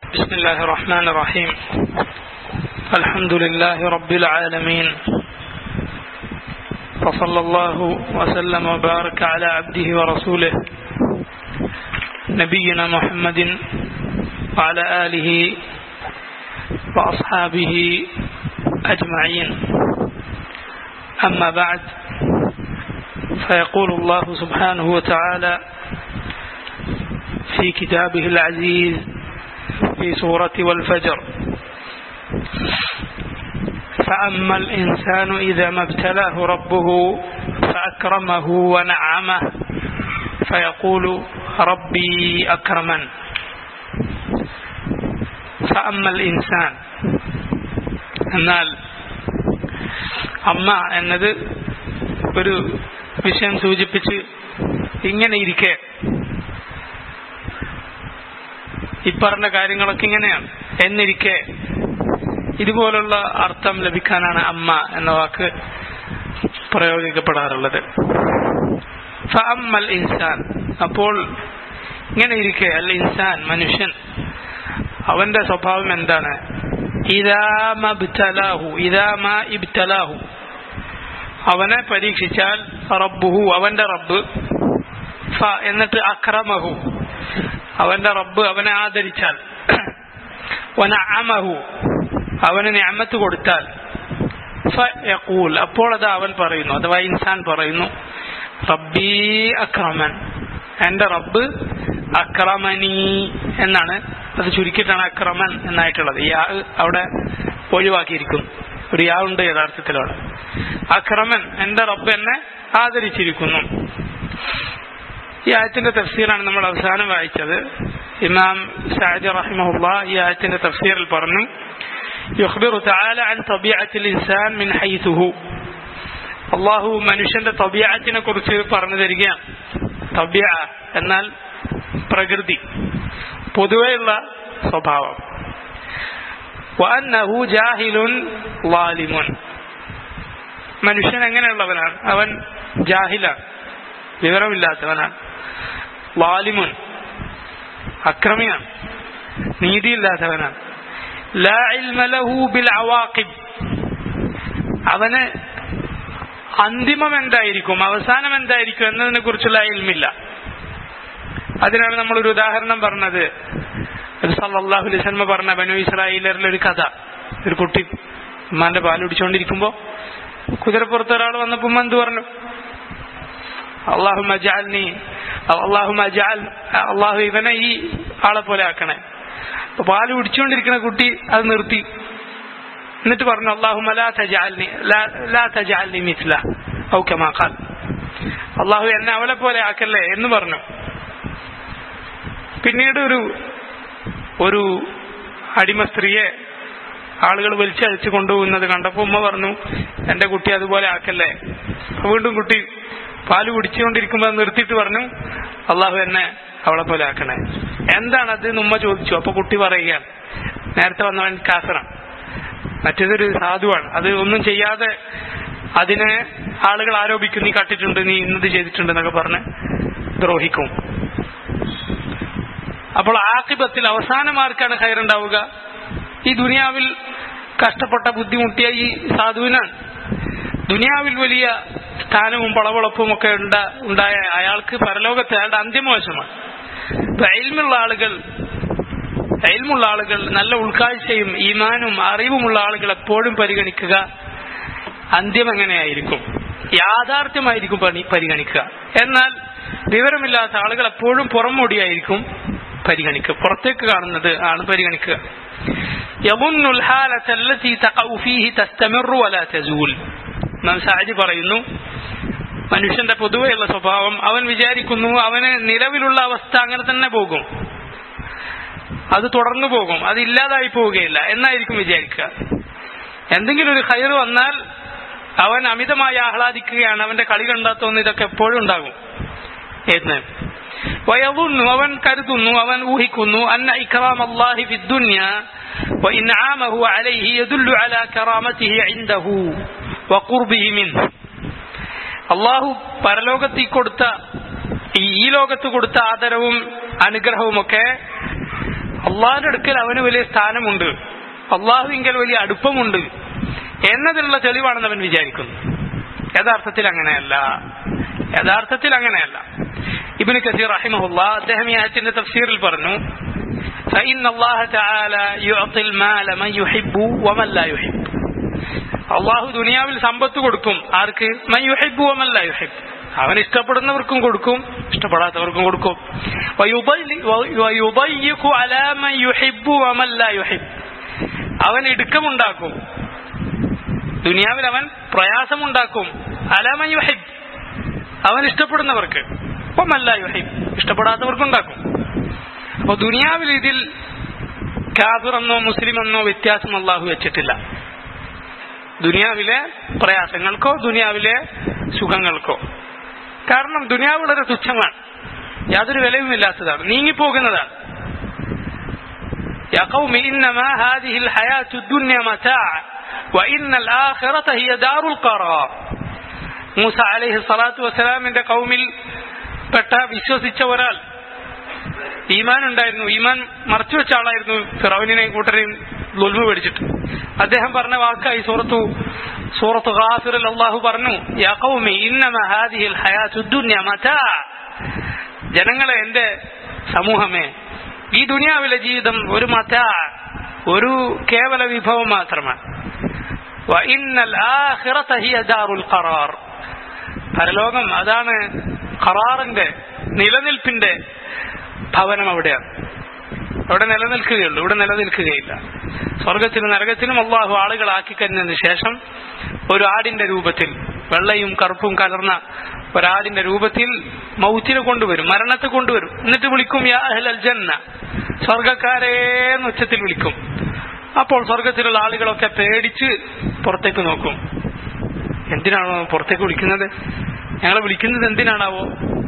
بسم الله الرحمن الرحيم الحمد لله رب العالمين وصلى الله وسلم وبارك على عبده ورسوله نبينا محمد وعلى آله وأصحابه أجمعين أما بعد فيقول الله سبحانه وتعالى في كتابه العزيز في سورة والفجر فأما الإنسان إذا ما ابتلاه ربه فأكرمه ونعمه فيقول ربي أكرمن فأما الإنسان എന്നാൽ അമ്മ എന്നത് ഒരു വിഷയം സൂചിപ്പിച്ച് ഇങ്ങനെ ഇരിക്കെ ഇപ്പറഞ്ഞ കാര്യങ്ങളൊക്കെ ഇങ്ങനെയാണ് എന്നിരിക്കെ ഇതുപോലുള്ള അർത്ഥം ലഭിക്കാനാണ് അമ്മ എന്ന വാക്ക് പ്രയോഗിക്കപ്പെടാറുള്ളത് ഫഅമ്മൽ ഇൻസാൻ അപ്പോൾ ഇങ്ങനെ ഇരിക്കെ അല്ല ഇൻസാൻ മനുഷ്യൻ അവന്റെ സ്വഭാവം എന്താണ് ഇതാമബ്തലാഹു ഇതാമ ഇബ്തലാഹു അവനെ പരീക്ഷിച്ചാൽ റബ്ബുഹു അവന്റെ റബ്ബ് ഫ എന്നിട്ട് അക്രമഹു അവന്റെ റബ്ബ് അവനെ ആദരിച്ചാൽ വനഅമഹു അവന് നിഅമത്ത് കൊടുത്താൽ ഫയഖൂൽ അപ്പോൾ അത് അവൻ പറയുന്നു അഥവാ ഇൻസാൻ പറയുന്നു റബ്ബി അക്രമൻ എന്റെ റബ്ബ് അക്രമനി എന്നാണ് അത് ചുരുക്കിയിട്ടാണ് അക്രമൻ എന്നായിട്ടുള്ളത് യാ അവിടെ ഒഴിവാക്കിയിരിക്കുന്നു ഒരു യാ ഉണ്ട് യഥാർത്ഥത്തിൽ അവിടെ അക്രമൻ എന്റെ റബ്ബ് എന്നെ ആദരിച്ചിരിക്കുന്നു ഈ ആയത്തിന്റെ തഫ്സീറാണ് നമ്മൾ അവസാനം വായിച്ചത് ഇമാം സാജി റഹിമഹുല്ല ഈ ആയത്തിന്റെ തഫ്സീറിൽ പറഞ്ഞു يخبر تعالى عن طبيعة الإنسان من حيثه അള്ളാഹു മനുഷ്യന്റെ തബിയാത്തിനെ കുറിച്ച് പറഞ്ഞു തരികയാണ് തബിയ എന്നാൽ പ്രകൃതി പൊതുവെയുള്ള സ്വഭാവം വഅന്നഹു ജാഹിലുൻ ലാലിമുൻ മനുഷ്യൻ എങ്ങനെയുള്ളവനാണ് അവൻ ജാഹിലാണ് വിവരമില്ലാത്തവനാണ് ലാലിമുൻ അക്രമിയാണ് നീതിയില്ലാത്തവനാണ് ലാ ഇൽമ ലഹു ബിൽ അവാഖിബ് അവന് അന്തിമം എന്തായിരിക്കും അവസാനം എന്തായിരിക്കും എന്നതിനെ കുറിച്ചുള്ള ഇൽമില്ല അതിനാണ് നമ്മൾ ഒരു ഉദാഹരണം പറഞ്ഞത് സല്ലാഹു അലൈസ്മ പറഞ്ഞ ബനു ഇസ്രായേലറിലെ ഒരു കഥ ഒരു കുട്ടി ഉമ്മാന്റെ പാൽ കുടിച്ചുകൊണ്ടിരിക്കുമ്പോ കുതിരപ്പുറത്ത് ഒരാൾ വന്നപ്പോ ഉമ്മ എന്ത് പറഞ്ഞു അള്ളാഹു ജാൽനി അള്ളാഹു ജാൽ അള്ളാഹു ഇവനെ ഈ ആളെ പോലെ ആക്കണേ അപ്പൊ പാല് കുടിച്ചുകൊണ്ടിരിക്കുന്ന കുട്ടി അത് നിർത്തി എന്നിട്ട് പറഞ്ഞു അള്ളാഹു മിസ്ല ഔക്കമാക്കാൽ അള്ളാഹു എന്നെ അവളെ പോലെ ആക്കല്ലേ എന്ന് പറഞ്ഞു പിന്നീട് ഒരു ഒരു അടിമ സ്ത്രീയെ ആളുകൾ വലിച്ചഴിച്ചു കൊണ്ടുപോകുന്നത് കണ്ടപ്പോ ഉമ്മ പറഞ്ഞു എന്റെ കുട്ടി അതുപോലെ ആക്കല്ലേ വീണ്ടും കുട്ടി പാല് കുടിച്ചുകൊണ്ടിരിക്കുമ്പോൾ നിർത്തിയിട്ട് പറഞ്ഞു അള്ളാഹു എന്നെ അവളെ പോലെ ആക്കണേ എന്താണ് അത് ഉമ്മ ചോദിച്ചു അപ്പൊ കുട്ടി പറയുകയാണ് നേരത്തെ വന്നവൻ കാസറാണ് മറ്റേതൊരു സാധുവാണ് അത് ഒന്നും ചെയ്യാതെ അതിനെ ആളുകൾ ആരോപിക്കും നീ കട്ടിട്ടുണ്ട് നീ ഇന്നത് ചെയ്തിട്ടുണ്ട് എന്നൊക്കെ പറഞ്ഞ് ദ്രോഹിക്കും അപ്പോൾ ആക്കിബത്തിൽ അവസാനമാർക്കാണ് ഹൈറുണ്ടാവുക ഈ ദുനിയാവിൽ കഷ്ടപ്പെട്ട ബുദ്ധിമുട്ടിയ ഈ സാധുവിനാണ് ദുനിയാവിൽ വലിയ സ്ഥാനവും പളവളപ്പും ഒക്കെ ഉണ്ടായ അയാൾക്ക് പരലോകത്തെ അയാളുടെ അന്തിമവശമാണ് ഇപ്പൊ അയൽമുള്ള ആളുകൾ അയൽമുള്ള ആളുകൾ നല്ല ഉൾക്കാഴ്ചയും ഈമാനും അറിവുമുള്ള ആളുകൾ എപ്പോഴും പരിഗണിക്കുക അന്ത്യം എങ്ങനെയായിരിക്കും യാഥാർത്ഥ്യമായിരിക്കും പണി പരിഗണിക്കുക എന്നാൽ വിവരമില്ലാത്ത ആളുകൾ എപ്പോഴും പുറംമൂടിയായിരിക്കും പരിഗണിക്കുക പുറത്തേക്ക് കാണുന്നത് ആണ് പരിഗണിക്കുക സാജി പറയുന്നു മനുഷ്യന്റെ പൊതുവെയുള്ള സ്വഭാവം അവൻ വിചാരിക്കുന്നു അവന് നിലവിലുള്ള അവസ്ഥ അങ്ങനെ തന്നെ പോകും അത് തുടർന്നു പോകും അത് ഇല്ലാതായി പോവുകയില്ല എന്നായിരിക്കും വിചാരിക്കുക എന്തെങ്കിലും ഒരു ഹയർ വന്നാൽ അവൻ അമിതമായി ആഹ്ലാദിക്കുകയാണ് അവന്റെ കളി കണ്ടാത്തോന്ന് ഇതൊക്കെ എപ്പോഴും ഉണ്ടാകും എന്ന് വയവുന്നു അവൻ കരുതുന്നു അവൻ ഊഹിക്കുന്നു അന്ന ഇക്റാം അല്ലാഹി ഫി ദുനിയ وإنعامه عليه يدل على كرامته عنده وقربه منه അള്ളാഹു പരലോകത്തിൽ കൊടുത്ത ഈ ലോകത്ത് കൊടുത്ത ആദരവും അനുഗ്രഹവുമൊക്കെ അള്ളാഹിന്റെ അടുക്കൽ അവന് വലിയ സ്ഥാനമുണ്ട് അള്ളാഹുവിങ്കൽ വലിയ അടുപ്പമുണ്ട് എന്നതിനുള്ള തെളിവാണെന്ന് അവൻ വിചാരിക്കുന്നു യഥാർത്ഥത്തിൽ അങ്ങനെയല്ല യഥാർത്ഥത്തിൽ അങ്ങനെയല്ല ഇബിന് കസീർ റഹിമഹുല്ല അദ്ദേഹം ഈ ആയത്തിന്റെ തഫ്സീറിൽ പറഞ്ഞു فإن الله تعالى يعطي المال من يحب ومن لا يحب അള്ളാഹു ദുനിയാവിൽ സമ്പത്ത് കൊടുക്കും ആർക്ക് മൻ യുഹിബു വമൻ ലാ യുഹിബ് അവൻ ഇഷ്ടപ്പെടുന്നവർക്കും കൊടുക്കും ഇഷ്ടപ്പെടാത്തവർക്കും കൊടുക്കും വയുദയ്യിഖു അലാ മൻ യുഹിബ്ബു വമൻ ലാ യുഹിബ് അവൻ ഇടുക്കമുണ്ടാക്കും ദുനിയാവിൽ അവൻ പ്രയാസമുണ്ടാക്കും അലാമൻ യുഹിബ് അവൻ ഇഷ്ടപ്പെടുന്നവർക്ക് വമല്ല യുഹിബ് ഇഷ്ടപ്പെടാത്തവർക്കുണ്ടാക്കും അപ്പൊ ദുനിയാവിൽ ഇതിൽ കാഫിർ എന്നോ മുസ്ലിം എന്നോ വ്യത്യാസം അള്ളാഹു വെച്ചിട്ടില്ല ദുനിയാവിലെ പ്രയാസങ്ങൾക്കോ ദുനിയാവിലെ സുഖങ്ങൾക്കോ കാരണം ദുനിയാവ് വളരെ തുച്ഛമാണ് യാതൊരു വിലയുമില്ലാത്തതാണ് നീങ്ങിപ്പോകുന്നതാണ് يا قوم إنما هذه الحياة الدنيا متاع وإن الآخرة هي دار القرار മൂസ അലൈഹി സ്വലാത്തു വസ്സലാമിന്റെ കൗമിൽ പെട്ട വിശ്വസിച്ച ഒരാൾ ഈമാൻ ഉണ്ടായിരുന്നു ഈമാൻ മറച്ചു വെച്ച ആളായിരുന്നു ഫിറോവിനെയും കൂട്ടരെയും ലുൽമ പേടിച്ചിട്ട് അദ്ദേഹം പറഞ്ഞ വാക്കായി സൂറത്തു സൂറത്ത് ഖാഫിറിൽ അള്ളാഹു പറഞ്ഞു യാ ഖൗമി ഇന്നമ ഹാദിഹിൽ ഹയാത്തു ദുനിയ മതാ ജനങ്ങളെ എന്റെ സമൂഹമേ ഈ ദുനിയാവിലെ ജീവിതം ഒരു മത ഒരു കേവല വിഭവം മാത്രമാണ് വഇന്നൽ ആഖിറത ഹിയ ദാറുൽ ഖറാർ പരലോകം അതാണ് ഖറാറിന്റെ നിലനിൽപ്പിന്റെ ഭവനം അവിടെയാണ് അവിടെ നിലനിൽക്കുകയുള്ളൂ ഇവിടെ നിലനിൽക്കുകയില്ല സ്വർഗത്തിലും നരകത്തിലും അള്ളാഹു ആളുകളാക്കി കഴിഞ്ഞതിന് ശേഷം ഒരു ആടിന്റെ രൂപത്തിൽ വെള്ളയും കറുപ്പും കലർന്ന ഒരാടിന്റെ രൂപത്തിൽ മൗത്തിനെ കൊണ്ടുവരും മരണത്തെ കൊണ്ടുവരും എന്നിട്ട് വിളിക്കും യാ അഹ്ലൽ ജന്ന സ്വർഗക്കാരേ എന്ന് ഉച്ചത്തിൽ വിളിക്കും അപ്പോൾ സ്വർഗത്തിലുള്ള ആളുകളൊക്കെ പേടിച്ച് പുറത്തേക്ക് നോക്കും എന്തിനാണോ പുറത്തേക്ക് വിളിക്കുന്നത് ഞങ്ങളെ വിളിക്കുന്നത് എന്തിനാണാവോ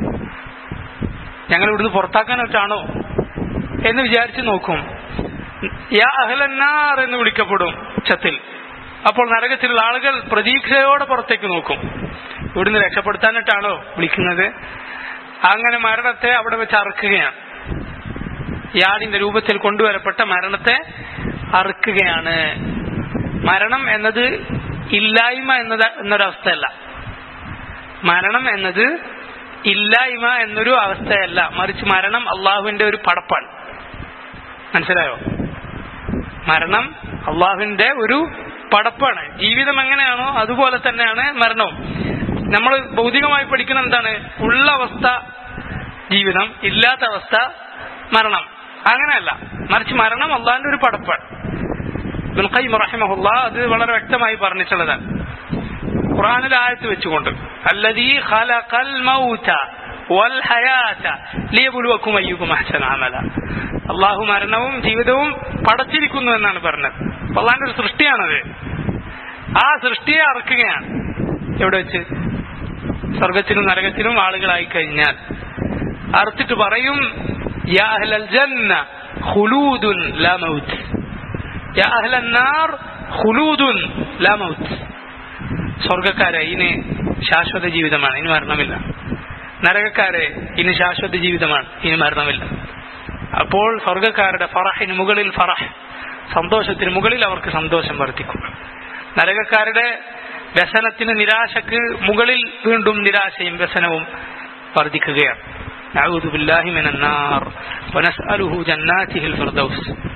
ഞങ്ങൾ ഇവിടുന്ന് പുറത്താക്കാനായിട്ടാണോ എന്ന് വിചാരിച്ച് നോക്കും യാ അഹ്ലന്നാർ എന്ന് വിളിക്കപ്പെടും ഉച്ചത്തിൽ അപ്പോൾ നരകത്തിലുള്ള ആളുകൾ പ്രതീക്ഷയോടെ പുറത്തേക്ക് നോക്കും ഇവിടുന്ന് രക്ഷപ്പെടുത്താനായിട്ടാണോ വിളിക്കുന്നത് അങ്ങനെ മരണത്തെ അവിടെ വെച്ച് അറുക്കുകയാണ് യാടിന്റെ രൂപത്തിൽ കൊണ്ടുവരപ്പെട്ട മരണത്തെ അറുക്കുകയാണ് മരണം എന്നത് ഇല്ലായ്മ എന്നത് എന്നൊരവസ്ഥയല്ല മരണം എന്നത് ഇല്ലായ്മ എന്നൊരു അവസ്ഥയല്ല മറിച്ച് മരണം അള്ളാഹുവിന്റെ ഒരു പടപ്പാണ് മനസ്സിലായോ മരണം അള്ളാഹുവിന്റെ ഒരു പടപ്പാണ് ജീവിതം എങ്ങനെയാണോ അതുപോലെ തന്നെയാണ് മരണവും നമ്മൾ ഭൗതികമായി പഠിക്കുന്ന എന്താണ് ഉള്ള അവസ്ഥ ജീവിതം ഇല്ലാത്ത അവസ്ഥ മരണം അങ്ങനെയല്ല മറിച്ച് മരണം അള്ളാഹിന്റെ ഒരു പടപ്പാണ് ഖയ്യിം റഹിമഹുല്ല അത് വളരെ വ്യക്തമായി പറഞ്ഞിട്ടുള്ളതാണ് ഖുറാനിൽ ആയത്ത് വെച്ചുകൊണ്ട് അല്ലദീ ഖലഖൽ മൗത വൽ ഹയാത ലിയബ്ലുവക്കും അയ്യുക്കും അഹ്സന അമല അള്ളാഹു മരണവും ജീവിതവും പടച്ചിരിക്കുന്നു എന്നാണ് പറഞ്ഞത് അള്ളാഹിന്റെ ഒരു സൃഷ്ടിയാണത് ആ സൃഷ്ടിയെ അറക്കുകയാണ് എവിടെ വെച്ച് സ്വർഗത്തിലും നരകത്തിലും ആളുകളായി കഴിഞ്ഞാൽ അറുത്തിട്ട് പറയും യാ അഹ്ലൽ ജന്ന ഖുലൂദുൻ ലാ മൗത്ത് യാ അഹ്ലൻ നാർ ഖുലൂദുൻ ലാ മൗത്ത് സ്വർഗക്കാരെ ഇനി ശാശ്വത ജീവിതമാണ് ഇനി മരണമില്ല നരകക്കാരെ ഇനി ശാശ്വത ജീവിതമാണ് ഇനി മരണമില്ല അപ്പോൾ സ്വർഗക്കാരുടെ ഫറഹിന് മുകളിൽ ഫറഹ് സന്തോഷത്തിന് മുകളിൽ അവർക്ക് സന്തോഷം വർദ്ധിക്കും നരകക്കാരുടെ വ്യസനത്തിന് നിരാശക്ക് മുകളിൽ വീണ്ടും നിരാശയും വ്യസനവും വർദ്ധിക്കുകയാണ് نعوذ بالله من النار ونسأله جناته الفردوس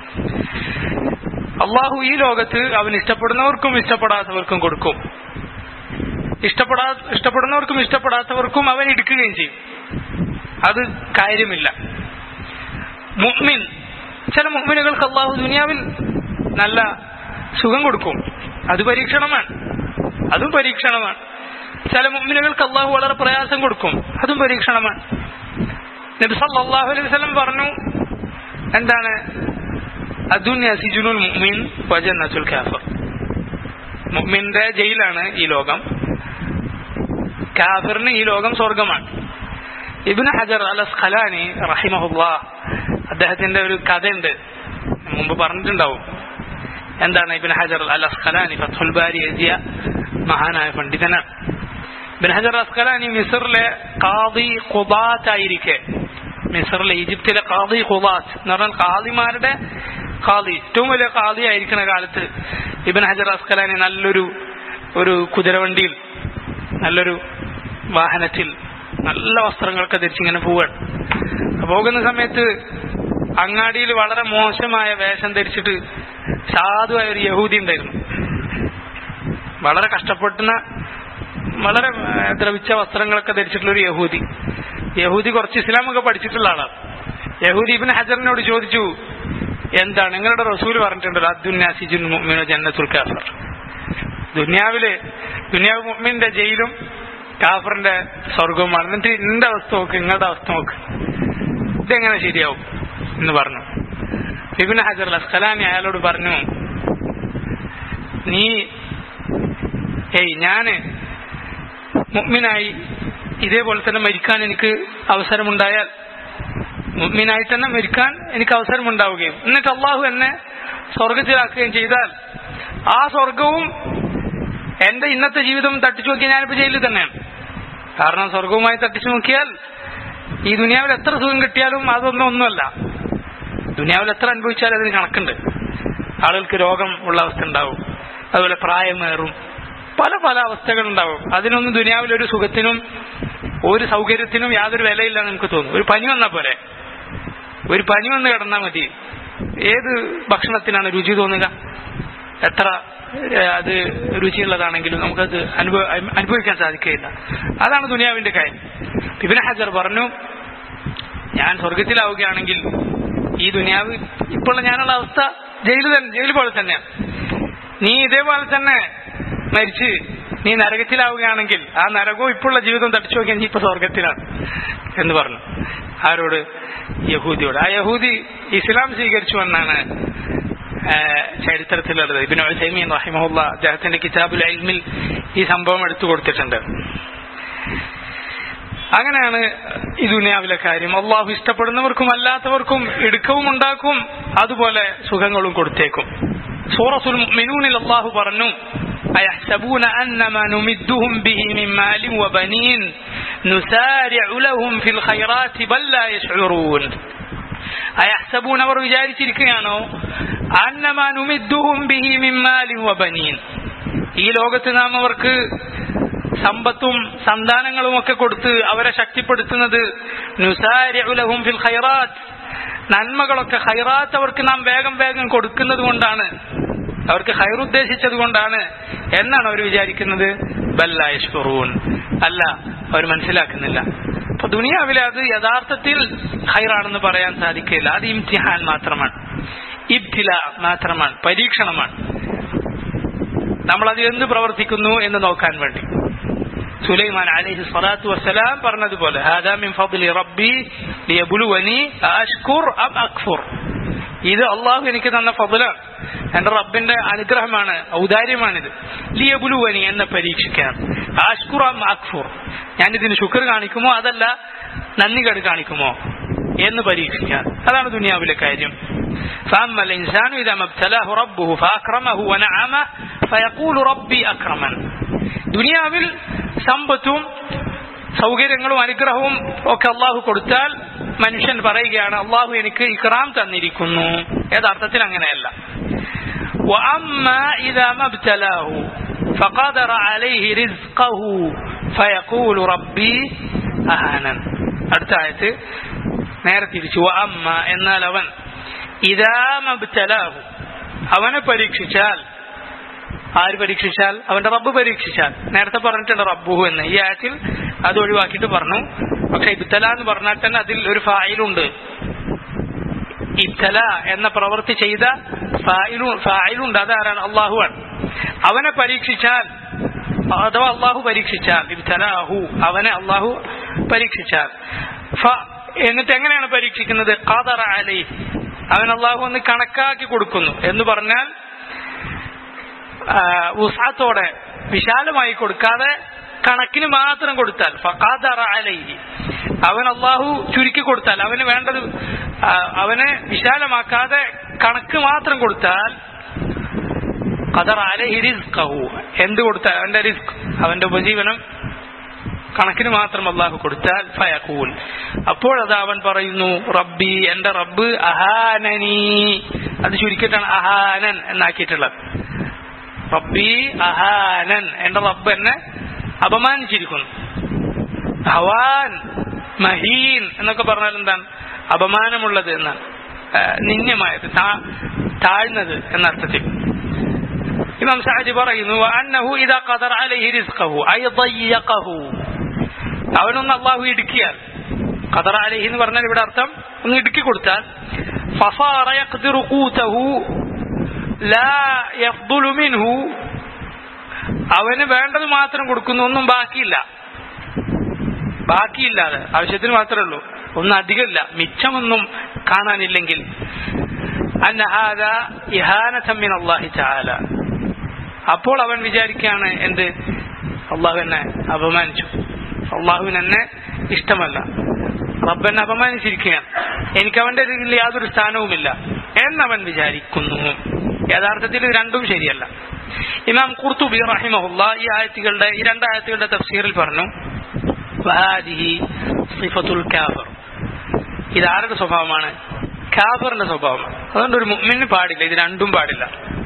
അള്ളാഹു ഈ ലോകത്ത് അവൻ ഇഷ്ടപ്പെടുന്നവർക്കും ഇഷ്ടപ്പെടാത്തവർക്കും കൊടുക്കും ഇഷ്ടപ്പെടാ ഇഷ്ടപ്പെടുന്നവർക്കും ഇഷ്ടപ്പെടാത്തവർക്കും അവൻ എടുക്കുകയും ചെയ്യും അത് കാര്യമില്ല മുഅ്മിൻ ചില മുഅ്മിനുകൾക്ക് അള്ളാഹു ദുനിയാവിൽ നല്ല സുഖം കൊടുക്കും അത് പരീക്ഷണമാണ് അതും പരീക്ഷണമാണ് ചില മുഅ്മിനുകൾക്ക് അള്ളാഹു വളരെ പ്രയാസം കൊടുക്കും അതും പരീക്ഷണമാണ് നബി സല്ലല്ലാഹു അലൈഹി വസല്ലം പറഞ്ഞു എന്താണ് അദുന്യ സിജുനുൽ മുഅ്മിൻ വജന്നത്തുൽ കാഫിർ മുഅ്മിന്റെ ജയിലാണ് ഈ ലോകം കാഫിറിന് ഈ ലോകം സ്വർഗമാണ് ഇബ്നു ഹജർ അൽ അസ്ഖലാനി റഹിമഹുല്ലാ അദ്ദേഹത്തിന്റെ ഒരു കഥയുണ്ട് മുമ്പ് പറഞ്ഞിട്ടുണ്ടാവും എന്താണ് ഇബിൻ ഹജർ അൽ അസ്ഖലാനി ഫത്തുൽ ബാരി എഴുതിയ മഹാനായ പണ്ഡിതനാണ് ഇബിൻ ഹജർ അസ്ഖലാനി മിസറിലെ ഖാദി ഖുബാത്ത് ആയിരിക്കെ മിസറിലെ ഈജിപ്തിലെ ഖാദി ഖുദാസ് എന്ന് പറഞ്ഞാൽ ഖാദിമാരുടെ ഖാദി ഏറ്റവും വലിയ ഖാദി ആയിരിക്കുന്ന കാലത്ത് ഇബൻ ഹജർ അസ്കലാനി നല്ലൊരു ഒരു കുതിരവണ്ടിയിൽ നല്ലൊരു വാഹനത്തിൽ നല്ല വസ്ത്രങ്ങളൊക്കെ ധരിച്ചിങ്ങനെ പോവാണ് പോകുന്ന സമയത്ത് അങ്ങാടിയിൽ വളരെ മോശമായ വേഷം ധരിച്ചിട്ട് സാധുവായ ഒരു യഹൂദി ഉണ്ടായിരുന്നു വളരെ കഷ്ടപ്പെടുന്ന വളരെ ഏഹ്, ദ്രവിച്ച വസ്ത്രങ്ങളൊക്കെ ധരിച്ചിട്ടുള്ള ഒരു യഹൂദി യഹൂദി കുറച്ച് ഇസ്ലാമൊക്കെ പഠിച്ചിട്ടുള്ള ആളാണ് യഹൂദി ഇബിൻ ഹജറിനോട് ചോദിച്ചു എന്താണ് നിങ്ങളുടെ റസൂൽ പറഞ്ഞിട്ടുണ്ടല്ലോ അദ്ദുന്യാസിജുൻ മുഅ്മിനു ജന്നത്തുൽ കാഫർ ദുനിയാവില് ദുനിയാവ് മുഅ്മിന്റെ ജയിലും കാഫറിന്റെ സ്വർഗവുമാണ് എന്നിട്ട് എന്റെ അവസ്ഥ നോക്ക് നിങ്ങളുടെ അവസ്ഥ നോക്ക് ഇതെങ്ങനെ ശരിയാവും എന്ന് പറഞ്ഞു ഇബിൻ ഹജർ അസ്കലാനി അയാളോട് പറഞ്ഞു നീ ഏയ് ഞാന് മുഅ്മിനായി ഇതേപോലെ തന്നെ മരിക്കാൻ എനിക്ക് അവസരമുണ്ടായാൽ മുഅ്മിനായി തന്നെ മരിക്കാൻ എനിക്ക് അവസരമുണ്ടാവുകയും എന്നിട്ട് അള്ളാഹു എന്നെ സ്വർഗത്തിലാക്കുകയും ചെയ്താൽ ആ സ്വർഗവും എന്റെ ഇന്നത്തെ ജീവിതം തട്ടിച്ചു നോക്കിയാൽ ഞാനിപ്പോ ജയിലിൽ തന്നെയാണ് കാരണം സ്വർഗവുമായി തട്ടിച്ചു നോക്കിയാൽ ഈ ദുനിയാവിൽ എത്ര സുഖം കിട്ടിയാലും അതൊന്നും ഒന്നുമല്ല ദുനിയാവിൽ എത്ര അനുഭവിച്ചാലും അതിന് കണക്കുണ്ട് ആളുകൾക്ക് രോഗം ഉള്ള അവസ്ഥ ഉണ്ടാവും അതുപോലെ പ്രായമേറും പല പല അവസ്ഥകളുണ്ടാവും അതിനൊന്നും ദുനിയാവിൽ ഒരു സുഖത്തിനും ഒരു സൗകര്യത്തിനും യാതൊരു വിലയില്ലെന്ന് നമുക്ക് തോന്നും ഒരു പനി വന്ന പോലെ ഒരു പനി വന്ന് കിടന്നാൽ മതി ഏത് ഭക്ഷണത്തിനാണ് രുചി തോന്നുക എത്ര ഏഹ്, അത് രുചിയുള്ളതാണെങ്കിലും നമുക്കത് അനുഭവ അനുഭവിക്കാൻ സാധിക്കുകയില്ല അതാണ് ദുനിയാവിന്റെ കാര്യം ഇബിൻ ഹജർ പറഞ്ഞു ഞാൻ സ്വർഗത്തിലാവുകയാണെങ്കിൽ ഈ ദുനിയാവ് ഇപ്പോഴുള്ള ഞാനുള്ള അവസ്ഥ ജയിൽ തന്നെ ജയിൽ പോലെ തന്നെയാണ് നീ ഇതേപോലെ തന്നെ മരിച്ച് നീ നരകത്തിലാവുകയാണെങ്കിൽ ആ നരകവും ഇപ്പോഴുള്ള ജീവിതം തടിച്ചു നോക്കിയാൽ നീ ഇപ്പൊ സ്വർഗത്തിലാണ് എന്ന് പറഞ്ഞു ആരോട് യഹൂദിയോട് ആ യഹൂദി ഇസ്ലാം സ്വീകരിച്ചു എന്നാണ് ആ, ചരിത്രത്തിലുള്ളത് ഇബിൻ സൈമീൻ റഹിമഹുല്ല അദ്ദേഹത്തിന്റെ കിതാബുൽ ഇൽമിൽ ഈ സംഭവം എടുത്തു കൊടുത്തിട്ടുണ്ട് അങ്ങനെയാണ് ഈ ദുനിയാവിലെ കാര്യം അള്ളാഹു ഇഷ്ടപ്പെടുന്നവർക്കും അല്ലാത്തവർക്കും ഇടുക്കവും ഉണ്ടാക്കും അതുപോലെ സുഖങ്ങളും കൊടുത്തേക്കും സൂറത്തുൽ മുഅ്മിനൂനിൽ അള്ളാഹു പറഞ്ഞു أيحسبون أن ما نمدهم به من مال وبنين نسارع لهم في الخيرات بل لا يشعرون അയഹ്സബൂൻ അവർ വിചാരിച്ചിരിക്കുകയാണോ അന്നമാ നുമിദ്ദുഹും ബിഹി മിൻ മാലിൻ വബനീൻ ഈ ലോകത്ത് നാം അവർക്ക് സമ്പത്തും സന്താനങ്ങളും ഒക്കെ കൊടുത്ത് അവരെ ശക്തിപ്പെടുത്തുന്നത് നുസാരിഉ ലഹും ഫിൽ ഖൈറാത്ത് നന്മകളൊക്കെ ഖൈറാത്ത് അവർക്ക് നാം വേഗം വേഗം കൊടുക്കുന്നത് കൊണ്ടാണ് അവർക്ക് ഹൈർ ഉദ്ദേശിച്ചത് കൊണ്ടാണ് എന്നാണ് അവർ വിചാരിക്കുന്നത് ബല്ലായഷ്ഫറൂൻ അല്ല അവർ മനസ്സിലാക്കുന്നില്ല അപ്പൊ ദുനിയാവിലെ അത് യഥാർത്ഥത്തിൽ ഹൈറാണെന്ന് പറയാൻ സാധിക്കില്ല അത് ഇംതിഹാൻ മാത്രമാണ് ഇബ്തില മാത്രമാണ് പരീക്ഷണമാണ് നമ്മൾ അത് എന്ത് പ്രവർത്തിക്കുന്നു എന്ന് നോക്കാൻ വേണ്ടി സുലൈമാൻ അലൈഹി സ്വലാത്തു വസ്സലാം പറഞ്ഞതുപോലെ ഹാദാ മിൻ ഫദ്ലി റബ്ബി ലിയബ്ലുവനി അഷ്കുർ അം അക്ഫുർ ഇത് അള്ളാഹു എനിക്ക് തന്ന ഫضലാണ് എന്റെ റബ്ബിന്റെ അനുഗ്രഹമാണ് ഔദാര്യമാണിത് ലിയബുലുവനി എന്നെ പരീക്ഷിക്കാൻ അഷ്കുർ അം അക്ഫുർ ഞാൻ ഇതിന് ശുക്ർ കാണിക്കുമോ അതല്ല നന്ദി കേട് കാണിക്കുമോ എന്ന് പരീക്ഷിക്കാൻ അതാണ് ദുനിയാവിലെ കാര്യം فأما الإنسان إذا ما ابتلاه ربه فأكرمه ونعمه فيقول ربي أكرمن ദുനിയാവിൽ സമ്പത്തും സൗകര്യങ്ങളും അനുഗ്രഹവും ഒക്കെ അള്ളാഹു കൊടുത്താൽ മനുഷ്യൻ പറയുകയാണ് അള്ളാഹു എനിക്ക് ഇക്റാം തന്നിരിക്കുന്നു യഥാർത്ഥത്തിൽ അങ്ങനെയല്ല وأما إذا ما ابتلاه فقدر عليه رزقه فيقول ربي أهانن അടുത്ത ആയത്ത് നേരെ തിരിച്ചു അമ്മ എന്നാൽ അവൻ ഇതാമബ്തലാഹു അവനെ പരീക്ഷിച്ചാൽ ആര് പരീക്ഷിച്ചാൽ അവന്റെ റബ്ബ് പരീക്ഷിച്ചാൽ നേരത്തെ പറഞ്ഞിട്ടുണ്ട് റബ്ബുഹു എന്ന് ഈ ആയത്തിൽ അത് ഒഴിവാക്കിയിട്ട് പറഞ്ഞു പക്ഷെ ഇബ്തല എന്ന് പറഞ്ഞാൽ തന്നെ അതിൽ ഒരു ഫായിലുണ്ട് ഇബ്തല എന്ന പ്രവൃത്തി ചെയ്ത ഫായിലു ഫായിലുണ്ട് അതാരാണ് അള്ളാഹുവാണ് അവനെ പരീക്ഷിച്ചാൽ അഥവാ അള്ളാഹു പരീക്ഷിച്ചാൽ ഇബ്തലാഹു അവനെ അള്ളാഹു പരീക്ഷിച്ചാൽ ഫ എന്നിട്ട് എങ്ങനെയാണ് പരീക്ഷിക്കുന്നത് ഖദറ അലൈ അവൻ അള്ളാഹു ഒന്ന് കണക്കാക്കി കൊടുക്കുന്നു എന്ന് പറഞ്ഞാൽ ഉസാത്തോടെ വിശാലമായി കൊടുക്കാതെ കണക്കിന് മാത്രം കൊടുത്താൽ ഫഖാദറ അലൈഹി അവൻ അള്ളാഹു ചുരുക്കി കൊടുത്താൽ അവന് വേണ്ടത് ആ, അവനെ വിശാലമാക്കാതെ കണക്ക് മാത്രം കൊടുത്താൽ ഖദർ അലൈഹി റിസ്ഖഹു എന്ത് കൊടുത്താൽ അവന്റെ റിസ്ക് അവന്റെ ഉപജീവനം കണക്കിന് മാത്രം അള്ളാഹു കൊടുത്താൽ ഫയക്കൂൽ അപ്പോഴത് അവൻ പറയുന്നു റബ്ബി എന്റെ റബ്ബ് അഹാനനി അത് ചുരുക്കിയിട്ടാണ് അഹാനൻ എന്നാക്കിയിട്ടുള്ളത് റബ്ബി അഹാനൻ എന്റെ റബ്ബ് എന്നെ അപമാനിച്ചിരിക്കുന്നു ഹവാൻ മഹീൻ എന്നൊക്കെ പറഞ്ഞാൽ എന്താണ് അപമാനമുള്ളത് എന്നാണ് ആ, നിന്ദ്യമായത് താ- താഴ്ന്നത് എന്നർത്ഥത്തിൽ ഇമാം സഅദി പറയുന്നു അന്നഹു ഇദാ ഖദർ അലൈഹി റിസ്ഖഹു ഐ ضيقه അവനൊന്ന് അള്ളാഹു ഇടുക്കിയാൽ ഖദർ അലൈഹി എന്ന് പറഞ്ഞാൽ ഇവിടെ അർത്ഥം ഒന്ന് ഇടുക്കി കൊടുത്താൽ ഫസാറ യഖ്ദിറു ഖൂതഹു ലാ യഫ്ദുലു മിൻഹു അവന് വേണ്ടത് മാത്രം കൊടുക്കുന്നു ഒന്നും ബാക്കിയില്ല ബാക്കിയില്ലാതെ ആവശ്യത്തിന് മാത്രമേ ഉള്ളൂ ഒന്നും അധികമില്ല മിച്ചമൊന്നും കാണാനില്ലെങ്കിൽ അന്ന ഹാദ ഇഹാനതം മിൻ അല്ലാഹി തആല അപ്പോൾ അവൻ വിചാരിക്കുകയാണ് എന്ത് അള്ളാഹു എന്നെ അപമാനിച്ചു അള്ളാഹുവിന് എന്നെ ഇഷ്ടമല്ല റബ്ബെന്നെ അപമാനിച്ചിരിക്കുകയാണ് എനിക്ക് അവന്റെ ഇതിൽ യാതൊരു സ്ഥാനവുമില്ല എന്നവൻ വിചാരിക്കുന്നു യഥാർത്ഥത്തിൽ ഇത് രണ്ടും ശരിയല്ല ഇമാം ഖുർത്തുബി റഹിമഹുല്ല ഈ ആയത്തുകളുടെ ഈ രണ്ട് ആയത്തുകളുടെ തഫ്സീറിൽ പറഞ്ഞു വഹാദിഹി സിഫത്തുൽ കാഫർ ഇത് ആരുടെ സ്വഭാവമാണ് കാഫറിന്റെ സ്വഭാവമാണ് അതുകൊണ്ട് ഒരു മുഅ്മിന് പാടില്ല ഇത് രണ്ടും പാടില്ല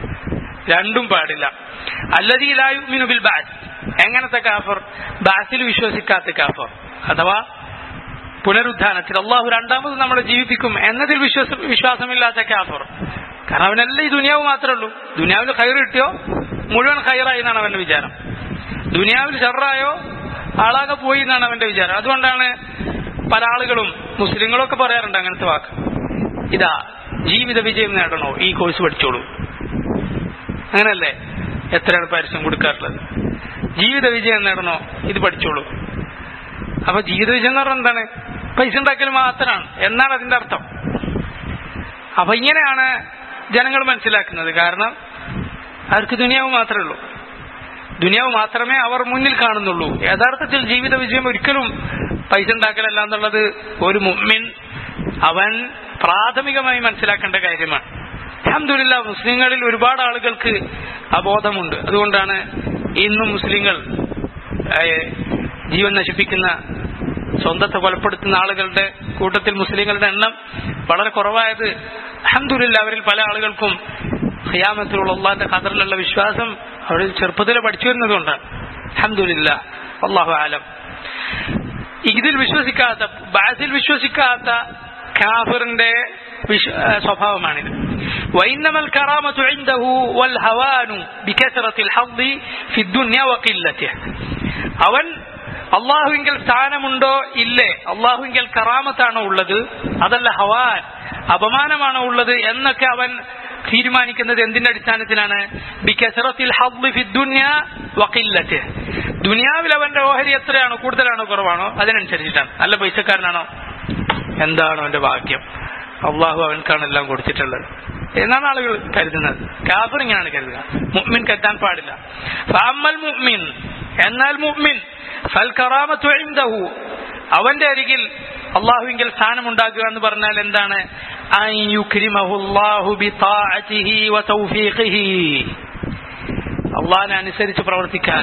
രണ്ടും പാടില്ല അല്ലതീ ലാ യുഅ്മിനു ബിൽ ബാസ് എങ്ങനത്തെ കാഫർ ബാസിൽ വിശ്വസിക്കാത്ത കാഫർ അഥവാ പുനരുദ്ധാനത്തിൽ അള്ളാഹു രണ്ടാമത് നമ്മളെ ജീവിപ്പിക്കും എന്നതിൽ വിശ്വാസ വിശ്വാസമില്ലാത്ത കാഫർ കാരണം അവനെല്ലാം ഈ ദുനിയാവ് മാത്രമേ ഉള്ളൂ ദുനിയാവിൽ ഹൈർ കിട്ടിയോ മുഴുവൻ ഹൈറായി എന്നാണ് അവന്റെ വിചാരം ദുനിയാവിൽ ഷെറായോ ആളാകെ പോയി എന്നാണ് അവന്റെ വിചാരം അതുകൊണ്ടാണ് പല ആളുകളും മുസ്ലിങ്ങളൊക്കെ പറയാറുണ്ട് അങ്ങനത്തെ വാക്ക് ഇതാ ജീവിത വിജയം നേടണോ ഈ കോഴ്സ് പഠിച്ചോളൂ അങ്ങനല്ലേ എത്രയാണ് പരസ്യം കൊടുക്കാറുള്ളത് ജീവിത വിജയം നേടണോ ഇത് പഠിച്ചോളൂ അപ്പൊ ജീവിത വിജയം എന്ന് പറഞ്ഞാൽ എന്താണ് പൈസ ഉണ്ടാക്കൽ മാത്രമാണ് എന്നാണ് അതിന്റെ അർത്ഥം അപ്പൊ ഇങ്ങനെയാണ് ജനങ്ങൾ മനസ്സിലാക്കുന്നത് കാരണം അവർക്ക് ദുനിയാവ് മാത്രമേ ഉള്ളൂ ദുനിയാവ് മാത്രമേ അവർ മുന്നിൽ കാണുന്നുള്ളൂ യഥാർത്ഥത്തിൽ ജീവിത വിജയം ഒരിക്കലും പൈസ ഉണ്ടാക്കലല്ല എന്നുള്ളത് ഒരു മുമ്മിൻ അവൻ പ്രാഥമികമായി മനസ്സിലാക്കേണ്ട കാര്യമാണ് അഹമ്മദില്ല മുസ്ലിങ്ങളിൽ ഒരുപാട് ആളുകൾക്ക് അബോധമുണ്ട് അതുകൊണ്ടാണ് ഇന്നും മുസ്ലിങ്ങൾ ഏഹ്, ജീവൻ നശിപ്പിക്കുന്ന സ്വന്തത്തെ കൊലപ്പെടുത്തുന്ന ആളുകളുടെ കൂട്ടത്തിൽ മുസ്ലിങ്ങളുടെ എണ്ണം വളരെ കുറവായത് അഹമ്മദില്ല അവരിൽ പല ആളുകൾക്കും ഖിയാമത്തിലുള്ള അള്ളാന്റെ ഖദറിലുള്ള വിശ്വാസം അവർ ചെറുപ്പത്തിൽ പഠിച്ചു വരുന്നതുകൊണ്ടാണ് അഹമ്മദില്ല അള്ളാഹു ആലം ഇതിൽ വിശ്വസിക്കാത്ത ബാസിൽ വിശ്വസിക്കാത്ത കാഫിറിന്റെ വിശ്വ- ആ, സ്വഭാവമാണിത് وإنما الكرامة عنده والهوان بكثرة الحظ في الدنيا وقلته അവൻ അള്ളാഹുവിങ്കൽ സ്ഥാനമുണ്ടോ ഇല്ലേ അള്ളാഹുവിങ്കൽ കറാമത്താണോ ഉള്ളത് അതല്ല ഹവാൻ അപമാനമാണോ ഉള്ളത് എന്നൊക്കെ അവൻ തീരുമാനിക്കുന്നത് എന്തിന്റെ അടിസ്ഥാനത്തിലാണ് ബിക്കസറത്തിൽ ഹദ്ദ് ഫി ദുനിയ വഖില്ലത്ത് ദുനിയാവിൽ അവന്റെ ഓഹരി എത്രയാണോ കൂടുതലാണോ കുറവാണോ അതിനനുസരിച്ചിട്ടാണ് നല്ല പൈസക്കാരനാണോ എന്താണ് അവന്റെ ഭാഗ്യം അള്ളാഹു അവൻക്കാണ് എല്ലാം കൊടുത്തിട്ടുള്ളത് എന്നാണ് ആളുകൾ കരുതുന്നത് കാഫർ ഇങ്ങനെയാണ് കരുതുക മുഅ്മിൻ കരുതാൻ പാടില്ല ഫഅമ്മൽ മുഅ്മിൻ എന്നാൽ മുഅ്മിൻ ഫൽ കറാമത്തു ഇൻദഹു അവന്റെ അരികിൽ അള്ളാഹുവിങ്കിൽ സ്ഥാനം ഉണ്ടാക്കുക എന്ന് പറഞ്ഞാൽ എന്താണ് അൻ യുക്രിമഹു അല്ലാഹു ബിതാഅതിഹി വതൗഫീഖിഹി അള്ളാഹിനെ അനുസരിച്ച് പ്രവർത്തിക്കാൻ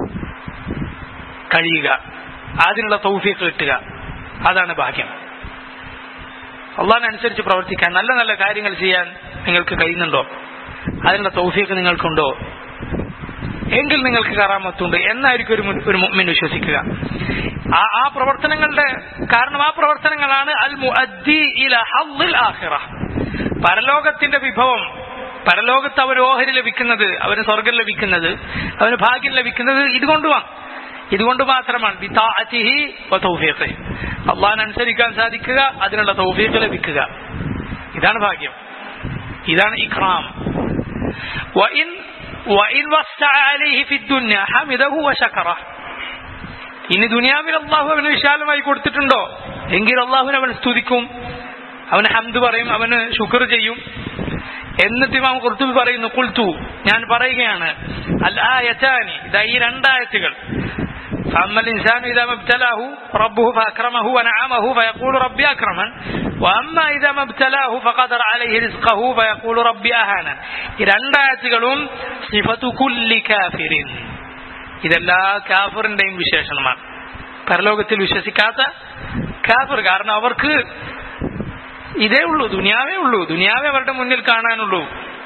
കഴിയുക അതിനുള്ള തൗഫീഖ് കിട്ടുക അതാണ് ഭാഗ്യം അള്ളാഹിനനുസരിച്ച് പ്രവർത്തിക്കാൻ നല്ല നല്ല കാര്യങ്ങൾ ചെയ്യാൻ നിങ്ങൾക്ക് കഴിയുന്നുണ്ടോ അതിനുള്ള തൗഫീഖ് നിങ്ങൾക്കുണ്ടോ എങ്കിൽ നിങ്ങൾക്ക് കറാമത്തുണ്ട് എന്നായിരിക്കും ഒരു മു- ഒരു മുഅ്മിൻ വിശ്വസിക്കുക ആ ആ പ്രവർത്തനങ്ങളുടെ കാരണം ആ പ്രവർത്തനങ്ങളാണ് അൽ മുഅദ്ദി ഇല ഹദ്ദിൽ ആഖിറ പരലോകത്തിന്റെ വിഭവം പരലോകത്ത് അവന് ഓഹരി ലഭിക്കുന്നത് അവന് സ്വർഗം ലഭിക്കുന്നത് അവന് ഭാഗ്യം ലഭിക്കുന്നത് ഇതുകൊണ്ടുമാണ് ഇതുകൊണ്ട് മാത്രമാണ് ബിതാഅതിഹി വ തൗഫീഖിഹി അള്ളാഹിനനുസരിക്കാൻ സാധിക്കുക അതിനുള്ള തൗഫീഖ് ലഭിക്കുക ഇതാണ് ഭാഗ്യം ഇതാണ് ഇഖ്റാം وإن وإن وسع عليه في الدنيا حمده وشكره ഇനി ദുനിയാവിൽ അള്ളാഹു അവന് വിശാലമായി കൊടുത്തിട്ടുണ്ടോ എങ്കിൽ അള്ളാഹുവിനെ അവൻ സ്തുതിക്കും അവന് ഹംദ് പറയും അവന് ശുക്ർ ചെയ്യും എന്നിട്ട് ഇമാം കുർത്തുബി പറയുന്നു കുൽത്തു ഞാൻ പറയുകയാണ് അൽ ആയത്താനി ഇതാ ഈ രണ്ടായത്തുകൾ فأما الإنسان إذا ما ابتلاه ربه فأكرمه ونعمه فيقول ربي أكرمن وأما إذا ما ابتلاه فقدر عليه رزقه فيقول ربي أهانا ഈ രണ്ടായത്തുകളും സിഫത്തു കുല്ലി കാഫിറിൻ ഇതെല്ലാ കാഫിറിന്റെയും വിശേഷണമാണ് പരലോകത്തിൽ വിശ്വസിക്കാത്ത കാഫർ കാരണം അവർക്ക് ഇതേ ഉള്ളൂ ദുനിയാവേ ഉള്ളൂ ദുനിയാവേ അവരുടെ മുന്നിൽ കാണാനുള്ളൂ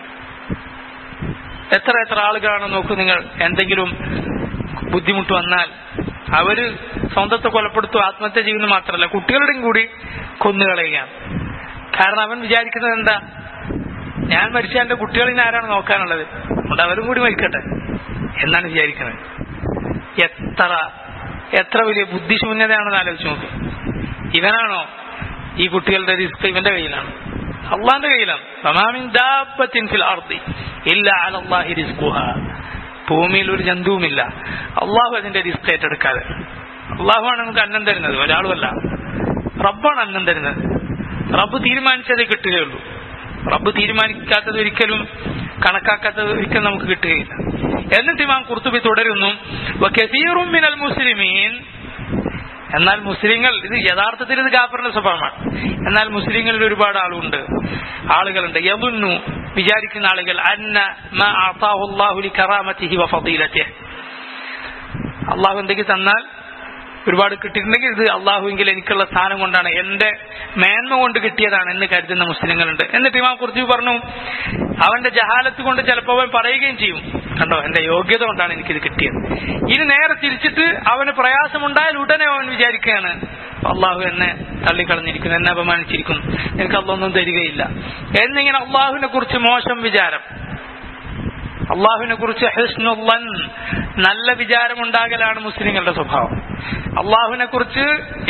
എത്ര എത്ര ആളുകളാണ് നോക്കൂ നിങ്ങൾ എന്തെങ്കിലും ബുദ്ധിമുട്ട് വന്നാൽ അവര് സ്വന്തത്തെ കൊലപ്പെടുത്തു ആത്മഹത്യ ചെയ്യുന്നത് മാത്രമല്ല കുട്ടികളുടെയും കൂടി കൊന്നുകളയുകയാണ് കാരണം അവൻ വിചാരിക്കുന്നത് എന്താ ഞാൻ മരിച്ച എന്റെ കുട്ടികളിനെ ആരാണ് നോക്കാനുള്ളത് അതുകൊണ്ട് അവരും കൂടി മരിക്കട്ടെ എന്നാണ് വിചാരിക്കുന്നത് എത്ര എത്ര വലിയ ബുദ്ധിശൂന്യതയാണെന്ന് ആലോചിച്ച് നോക്ക് ഇവനാണോ ഈ കുട്ടികളുടെ റിസ്ക് ഇവന്റെ കയ്യിലാണ് അള്ളാന്റെ കയ്യിലാണ് ഫമാമിൻ ദാബത്തിൻ ഫിൽ അർദി ഇല്ല അലല്ലാഹി റിസ്ഖുഹ ഭൂമിയിൽ ഒരു ജന്തുവുമില്ല അള്ളാഹു അതിന്റെ റിസ്ക് ഏറ്റെടുക്കാതെ അള്ളാഹുവാണ് നമുക്ക് അന്നം തരുന്നത് ഒരാളുമല്ല റബ്ബാണ് അന്നം തരുന്നത് റബ്ബ് തീരുമാനിച്ചതേ കിട്ടുകയുള്ളൂ റബ്ബ് തീരുമാനിക്കാത്തത് ഒരിക്കലും കണക്കാക്കാത്തത് ഒരിക്കലും നമുക്ക് കിട്ടുകയില്ല എന്നിട്ട് ഇമാം കുർത്തുബി തുടരുന്നു വകസീറും മിനൽ മുസ്ലിമീൻ എന്നാൽ മുസ്ലിങ്ങൾ ഇത് യഥാർത്ഥത്തിൽ ഇത് കാഫറിന്റെ സ്വഭാവമാണ് എന്നാൽ മുസ്ലിങ്ങളിൽ ഒരുപാട് ആളുണ്ട് ആളുകളുണ്ട് യദുന്നു വിചാരിക്കുന്ന ആളുകൾ അന്ന മാ അതാഹു അല്ലാഹു ലികറാമതിഹി വഫദീലതിഹി അള്ളാഹു എന്തെങ്കിലും തന്നാൽ ഒരുപാട് കിട്ടിയിട്ടുണ്ടെങ്കിൽ ഇത് അള്ളാഹുവെങ്കിൽ എനിക്കുള്ള സ്ഥാനം കൊണ്ടാണ് എന്റെ മേന്മ കൊണ്ട് കിട്ടിയതാണ് എന്ന് കരുതുന്ന മുസ്ലിങ്ങളുണ്ട് എന്നിട്ട് ഇമാം കുറിച്ച് പറഞ്ഞു അവന്റെ ജഹാലത്ത് കൊണ്ട് ചിലപ്പോൾ അവൻ പറയുകയും ചെയ്യും കണ്ടോ എന്റെ യോഗ്യത കൊണ്ടാണ് എനിക്കിത് കിട്ടിയത് ഇനി നേരെ തിരിച്ചിട്ട് അവന് പ്രയാസമുണ്ടായാൽ ഉടനെ അവൻ വിചാരിക്കുകയാണ് അള്ളാഹു എന്നെ തള്ളിക്കളഞ്ഞിരിക്കുന്നു എന്നെ അപമാനിച്ചിരിക്കുന്നു എനിക്ക് അള്ളൊന്നും തരികയില്ല എന്നിങ്ങനെ അള്ളാഹുവിനെ കുറിച്ച് മോശം വിചാരം അള്ളാഹുവിനെ കുറിച്ച് ഹെസ്നുല്ലൻ നല്ല വിചാരം ഉണ്ടാകലാണ് മുസ്ലിങ്ങളുടെ സ്വഭാവം അള്ളാഹുവിനെ കുറിച്ച്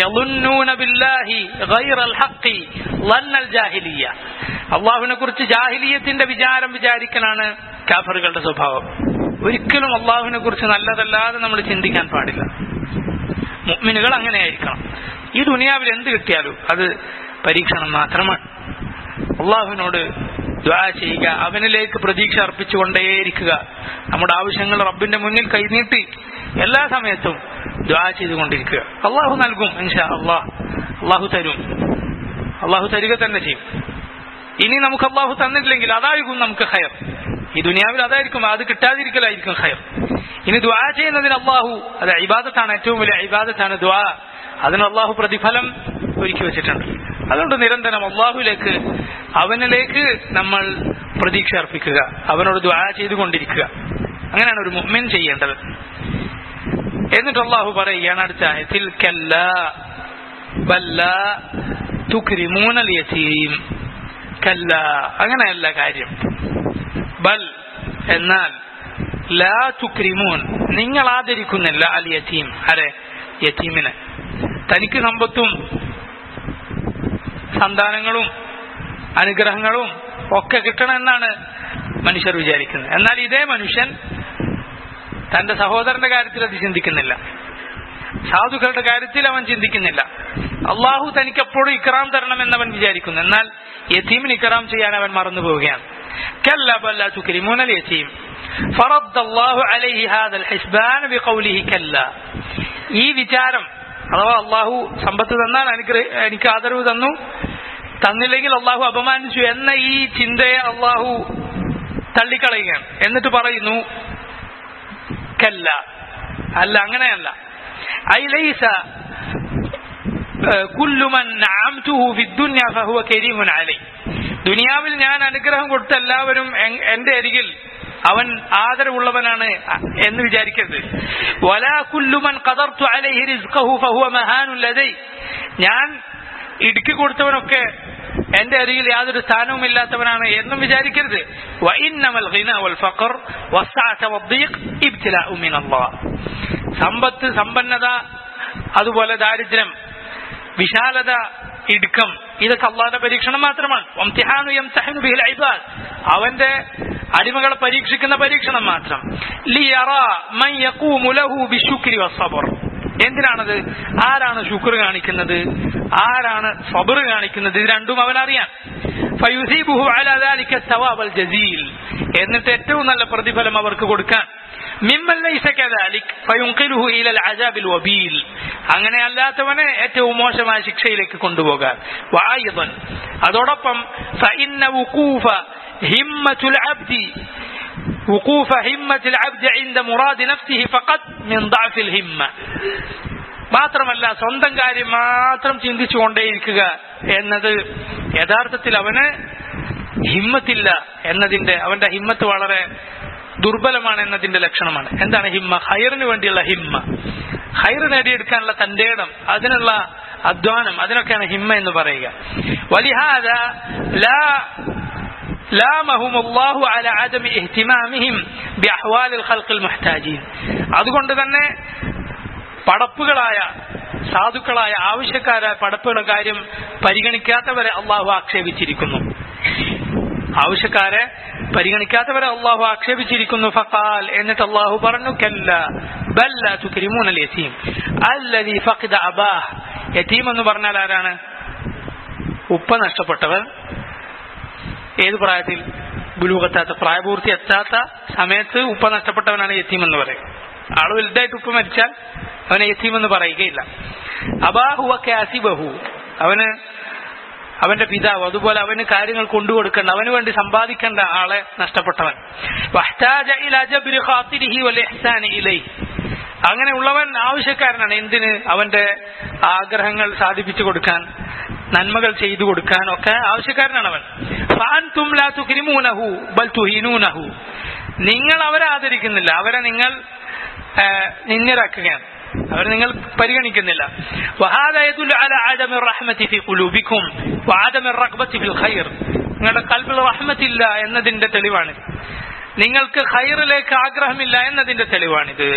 അള്ളാഹുവിനെ കുറിച്ച് ജാഹിലിയത്തിന്റെ വിചാരം വിചാരിക്കലാണ് കാഫറുകളുടെ സ്വഭാവം ഒരിക്കലും അള്ളാഹുവിനെ കുറിച്ച് നല്ലതല്ലാതെ നമ്മൾ ചിന്തിക്കാൻ പാടില്ല മുഅ്മിനുകൾ അങ്ങനെയായിരിക്കണം ഈ ദുനിയാവിൽ എന്ത് കിട്ടിയാലും അത് പരീക്ഷണം മാത്രമാണ് അള്ളാഹുവിനോട് ദ്വാ ചെയ്യുക അവനിലേക്ക് പ്രതീക്ഷ അർപ്പിച്ചുകൊണ്ടേയിരിക്കുക നമ്മുടെ ആവശ്യങ്ങൾ റബ്ബിന്റെ മുന്നിൽ കൈനീട്ടി എല്ലാ സമയത്തും ദ്വാ ചെയ്തുകൊണ്ടിരിക്കുക അള്ളാഹു നൽകും ഇൻഷാ അള്ളാഹ് അള്ളാഹു തരും അള്ളാഹു തരിക തന്നെ ചെയ്യും ഇനി നമുക്ക് അള്ളാഹു തന്നിട്ടില്ലെങ്കിൽ അതായിരിക്കും നമുക്ക് ഹയർ ഈ ദുനിയാവിൽ അതായിരിക്കും അത് കിട്ടാതിരിക്കലായിരിക്കും ഹയർ ഇനി ദ്വാ ചെയ്യുന്നതിന് അള്ളാഹു അത് ഇബാദത്താണ് ഏറ്റവും വലിയ ഇബാദത്താണ് ദ്വാ അതിന് അള്ളാഹു പ്രതിഫലം ഒരുക്കി വെച്ചിട്ടുണ്ട് അതുകൊണ്ട് നിരന്തരം അള്ളാഹുലേക്ക് അവനിലേക്ക് നമ്മൾ പ്രതീക്ഷ അർപ്പിക്കുക അവനോട് ദ്വാ ചെയ്തുകൊണ്ടിരിക്കുക അങ്ങനെയാണ് ഒരു മുഅ്മിൻ ചെയ്യേണ്ടത് എന്നിട്ട് അള്ളാഹു പറയുകയാണ് അടുത്ത ആയത്തിൽ കല്ല ബല്ല തുക്രിമൂനൽ യതീം കല്ല അങ്ങനെയല്ല കാര്യം ബൽ എന്നാൽ ലാ തുക്രിമൂൻ നിങ്ങൾ ആദരിക്കുന്നില്ല അൽ യതീം അരെ യതീമിനെ തനിക്ക് സമ്പത്തും സന്താനങ്ങളും അനുഗ്രഹങ്ങളും ഒക്കെ കിട്ടണമെന്നാണ് മനുഷ്യർ വിചാരിക്കുന്നത് എന്നാൽ ഇതേ മനുഷ്യൻ തന്റെ സഹോദരന്റെ കാര്യത്തിൽ അത് ചിന്തിക്കുന്നില്ല സാധുക്കളുടെ കാര്യത്തിൽ അവൻ ചിന്തിക്കുന്നില്ല അള്ളാഹു തനിക്ക് എപ്പോഴും ഇക്റാം തരണമെന്ന് അവൻ വിചാരിക്കുന്നു എന്നാൽ യത്തീമിന് ഇക്റാം ചെയ്യാൻ അവൻ മറന്നു പോവുകയാണ് كلا بل لا تكرمون اليتيم فرد الله عليه هذا الحسبان بقوله كلا ഈ വിചാരം അഥവാ അള്ളാഹു സമ്പത്ത് തന്നാൽ അനുഗ്രഹ എനിക്ക് ആദരവ് തന്നു തന്നില്ലെങ്കിൽ അള്ളാഹു അപമാനിച്ചു എന്ന ഈ ചിന്തയെ അള്ളാഹു തള്ളിക്കളയുകയാണ് എന്നിട്ട് പറയുന്നു കല്ല അല്ല അങ്ങനെയല്ല ഐലൈസ കുല്ലുമൻ ദുനിയാവിൽ ഞാൻ അനുഗ്രഹം കൊടുത്ത എല്ലാവരും എന്റെ അരികിൽ അവൻ ആദരവുള്ളവനാണ് എന്ന് വിചാരിക്കരുത് വലാ കുല്ലുമൻ ഖദർതു അലൈഹി റിസ്ഖഹു ഫഹുവ മഹാനുൻ ലദൈ ഞാൻ ഇടുക്കി കൊടുത്തവനൊക്കെ എന്റെ അരികിൽ യാതൊരു സ്ഥാനവും ഇല്ലാത്തവനാണ് എന്നും വിചാരിക്കരുത് വഇന്നമൽ ഗിന വൽ ഫഖർ വസ്സഅത വദ്ദീഖ് ഇബ്തിലാഉ മിനല്ലാഹ് സമ്പത്ത് സമ്പന്നത അതുപോലെ ദാരിദ്ര്യം വിശാലത ഇടുക്കം ഇതൊക്കെ അള്ളാന്റെ പരീക്ഷണം മാത്രമാണ് വംതിഹാനു യംതഹിനു ബിഹിൽ ഇബാദ് അവന്റെ അടിമകളെ പരീക്ഷിക്കുന്ന പരീക്ഷണം മാത്രം ലിയറ മൻ യഖൂമു ലഹു ബിശുക്രി വസ്സബർ എന്തിനാണത് ആരാണ് ശുക്ർ കാണിക്കുന്നത് ആരാണ് സബർ കാണിക്കുന്നത് ഇത് രണ്ടും അവൻ അറിയാൻ ഫയുസീബുഹു അലാ ദാലിക സവാബൽ ജസീൽ എന്നിട്ട് ഏറ്റവും നല്ല പ്രതിഫലം അവർക്ക് കൊടുക്കാൻ മിമ്മൻ ലൈസ കദാലിക് ഫയുൻഖിലുഹു ഇലൽ അജാബിൽ വബീൽ അങ്ങനെ അല്ലാത്തവനെ ഏറ്റവും മോശമായ ശിക്ഷയിലേക്ക് കൊണ്ടുപോകാൻ വായുധൻ അതോടൊപ്പം ഫഇന്ന വുഖൂഫ ഹിമ്മത്തുൽ അബ്ദി وقوف همة العبد عند مراد نفسه فقط من ضعف الهمة മാത്രമല്ല സ്വന്തം കാര്യം മാത്രം ചിന്തിച്ചുകൊണ്ടേയിരിക്കുക എന്നത് യഥാർത്ഥത്തിൽ അവന് ഹിമ്മത്തില്ല എന്നതിന്റെ അവന്റെ ഹിമ്മത്ത് വളരെ ദുർബലമാണ് എന്നതിന്റെ ലക്ഷണമാണ് എന്താണ് ഹിമ്മ ഹൈറിന് വേണ്ടിയുള്ള ഹിമ്മ ഹൈർ നേടിയെടുക്കാനുള്ള തന്റെ ഇടം അതിനുള്ള അധ്വാനം അതിനൊക്കെയാണ് ഹിമ്മ എന്ന് പറയുക വലിഹാദ ലാ لامهم الله على عدم اهتمامهم بأحوال الخلق المحتاجين അതുകൊണ്ട് തന്നെ പടപ്പുകളായ സാധുക്കളായ ആവശ്യക്കാരായ പടപ്പുകളുടെ കാര്യം പരിഗണിക്കാത്തവരെ അള്ളാഹു ആക്ഷേപിച്ചിരിക്കുന്നു ആവശ്യക്കാരെ പരിഗണിക്കാത്തവരെ അള്ളാഹു ആക്ഷേപിച്ചിരിക്കുന്നു ഫഖാൽ എന്നിട്ട് അള്ളാഹു പറഞ്ഞു കല്ല ബല്ല തുക്രിമൂൻ അൽ യതീം അല്ലദീ ഫഖദ അബാഹ് യതീം എന്ന് പറഞ്ഞാൽ ആരാണ് ഉപ്പ നഷ്ടപ്പെട്ടവർ ഏത് പ്രായത്തിൽ ബുലൂകത്താത്ത പ്രായപൂർത്തി എത്താത്ത സമയത്ത് ഉപ്പ നഷ്ടപ്പെട്ടവനാണ് യത്തീം എന്ന് പറയും ആള് വലുതായിട്ട് ഉപ്പ മരിച്ചാൽ അവനെ യത്തീം എന്ന് പറയുകയില്ല അബാഹുവ കാസിബഹു അവന് അവന്റെ പിതാവ് അതുപോലെ അവന് കാര്യങ്ങൾ കൊണ്ടുകൊടുക്കേണ്ട അവന് വേണ്ടി സമ്പാദിക്കേണ്ട ആളെ നഷ്ടപ്പെട്ടവൻ വഹ്താജ ഇലാ ജബ്രി ഖാതിരിഹി വൽ ഇഹ്സാനി ഇലൈഹി അങ്ങനെ ഉള്ളവൻ ആവശ്യക്കാരനാണ് എന്തിന് അവന്റെ ആഗ്രഹങ്ങൾ സാധിപ്പിച്ചു കൊടുക്കാൻ നന്മകൾ ചെയ്തു കൊടുക്കാൻ ഒക്കെ ആവശ്യക്കാരനാണ് അവൻ ഫാൻതും ലാ തുക്രിമൂനഹു ബൽ തുഹീനൂനഹു നിങ്ങൾ അവരെ ആദരിക്കുന്നില്ല അവരെ നിങ്ങൾ നിന്യരാക്കുകയാണ് അവരെ നിങ്ങൾ പരിഗണിക്കുന്നില്ല وهذا يدل على عدم الرحمة في قلوبكم وعدم الرغبة في الخير നിങ്ങളുടെ കൽബിൽ റഹ്മത്തില്ല എന്നതിന്റെ തെളിവാണ് നിങ്ങൾക്ക് ഖൈറിലേക്ക് ആഗ്രഹമില്ല എന്നതിന്റെ തെളിവാണിത്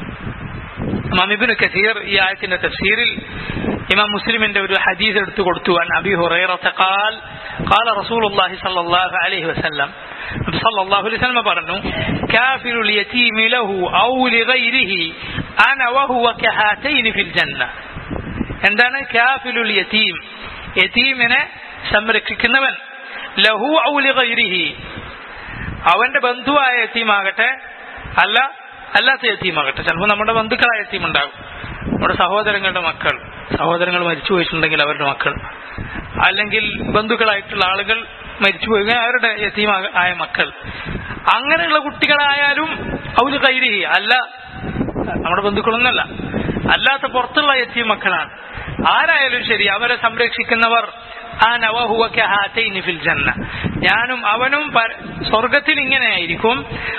ഇമാം ഇബ്നു കസീർ ഈ ആയത്തിന്റെ തഫ്സീറിൽ ഇമാം മുസ്ലിമിന്റെ ഒരു ഹദീസ് എടുത്തു കൊടുത്തു അൻ അബി ഹുറൈറത ഖാൽ قال رسول الله صلى الله عليه وسلم صلى الله عليه وسلم പറഞ്ഞു كافر اليتيم له او لغيره انا وهو كهاتين في الجنه എന്താണ് കാഫിലുൽ യതീം യതീമിനെ സംരക്ഷിക്കുന്നവൻ ലഹു ഔ ലിഗൈരിഹി അവന്റെ ബന്ധുവായ യതീമാകട്ടെ അല്ല അല്ലാത്ത യത്തീമാകട്ടെ ചിലപ്പോൾ നമ്മുടെ ബന്ധുക്കളായ യത്തീം ഉണ്ടാകും നമ്മുടെ സഹോദരങ്ങളുടെ മക്കൾ സഹോദരങ്ങൾ മരിച്ചു പോയിട്ടുണ്ടെങ്കിൽ അവരുടെ മക്കൾ അല്ലെങ്കിൽ ബന്ധുക്കളായിട്ടുള്ള ആളുകൾ മരിച്ചു പോയി അവരുടെ യത്തീം ആയ മക്കൾ അങ്ങനെയുള്ള കുട്ടികളായാലും അവര് കൈരി അല്ല നമ്മുടെ ബന്ധുക്കളൊന്നല്ല അല്ലാത്ത പുറത്തുള്ള യത്തീം മക്കളാണ് ആരായാലും ശരി അവരെ സംരക്ഷിക്കുന്നവർ ഫിൽ ജന്ന ഞാനും അവനും സ്വർഗത്തിൽ ഇങ്ങനെയായിരിക്കും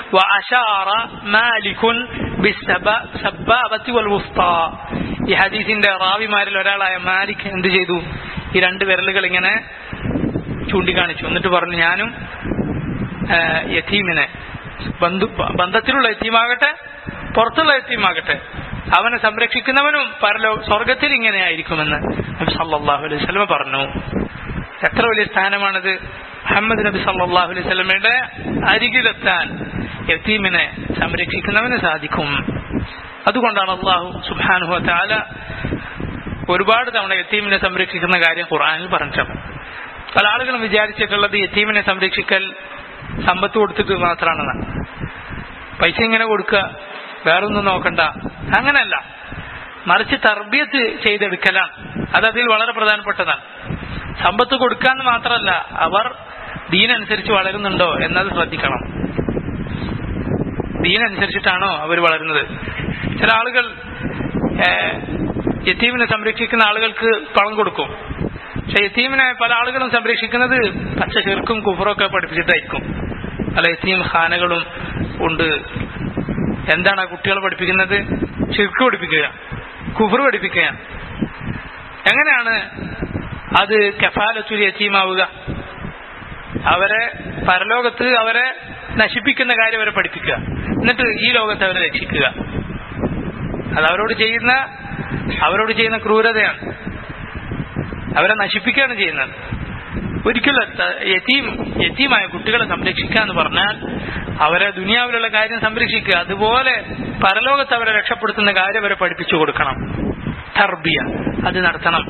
ഈ ഹദീസിന്റെ റാവിമാരിൽ ഒരാളായ മാലിക് എന്ത് ചെയ്തു ഈ രണ്ട് വിരലുകൾ ഇങ്ങനെ ചൂണ്ടിക്കാണിച്ചു എന്നിട്ട് പറഞ്ഞു ഞാനും യത്തീമിനെ ബന്ധു ബന്ധത്തിലുള്ള യത്തീമാകട്ടെ പുറത്തുള്ള യത്തീമാകട്ടെ അവനെ സംരക്ഷിക്കുന്നവനും പരലോ സ്വർഗത്തിൽ ഇങ്ങനെയായിരിക്കുമെന്ന് നബി സല്ലാഹു അലൈഹി സ്വലമ പറഞ്ഞു എത്ര വലിയ സ്ഥാനമാണിത് മുഹമ്മദ് നബി സല്ലാഹു അലൈഹി സ്വലമയുടെ അരികിലെത്താൻ യത്തീമിനെ സംരക്ഷിക്കുന്നവന് സാധിക്കും അതുകൊണ്ടാണ് അള്ളാഹു സുബാനുഹ താല ഒരുപാട് തവണ യത്തീമിനെ സംരക്ഷിക്കുന്ന കാര്യം ഖുർആാനിൽ പറഞ്ഞിട്ടുണ്ട് പല ആളുകളും വിചാരിച്ചിട്ടുള്ളത് യത്തീമിനെ സംരക്ഷിക്കൽ സമ്പത്ത് കൊടുത്തിട്ട് മാത്രമാണെന്ന് പൈസ ഇങ്ങനെ കൊടുക്കുക വേറൊന്നും നോക്കണ്ട അങ്ങനെയല്ല മറിച്ച് തർബിയത്ത് ചെയ്തെടുക്കലാണ് അത് അതിൽ വളരെ പ്രധാനപ്പെട്ടതാണ് സമ്പത്ത് കൊടുക്കാന്ന് മാത്രമല്ല അവർ ദീനനുസരിച്ച് വളരുന്നുണ്ടോ എന്നത് ശ്രദ്ധിക്കണം ദീനനുസരിച്ചിട്ടാണോ അവർ വളരുന്നത് ചില ആളുകൾ യത്തീമിനെ സംരക്ഷിക്കുന്ന ആളുകൾക്ക് പണം കൊടുക്കും പക്ഷെ യത്തീമിനെ പല ആളുകളും സംരക്ഷിക്കുന്നത് പച്ച ചെറുക്കും കുഫറൊക്കെ പഠിപ്പിച്ചിട്ടായിരിക്കും പല യത്തീം ഖാനകളും ഉണ്ട് എന്താണ് ആ കുട്ടികളെ പഠിപ്പിക്കുന്നത് ചിർക്ക് പഠിപ്പിക്കുക കുഫർ പഠിപ്പിക്കുക എങ്ങനെയാണ് അത് കഫാലത്തുൽ യത്തീമാവുക അവരെ പരലോകത്ത് അവരെ നശിപ്പിക്കുന്ന കാര്യം അവരെ പഠിപ്പിക്കുക എന്നിട്ട് ഈ ലോകത്ത് അവരെ രക്ഷിക്കുക അത് അവരോട് ചെയ്യുന്ന അവരോട് ചെയ്യുന്ന ക്രൂരതയാണ് അവരെ നശിപ്പിക്കുകയാണ് ചെയ്യുന്നത് ഒരിക്കലും യത്തീം യത്തീമായ കുട്ടികളെ സംരക്ഷിക്കുക എന്ന് പറഞ്ഞാൽ അവരെ ദുനിയാവിലുള്ള കാര്യം സംരക്ഷിക്കുക അതുപോലെ പരലോകത്ത് അവരെ രക്ഷപ്പെടുത്തുന്ന കാര്യം അവരെ പഠിപ്പിച്ചു കൊടുക്കണം തർബിയ അത് നടത്തണം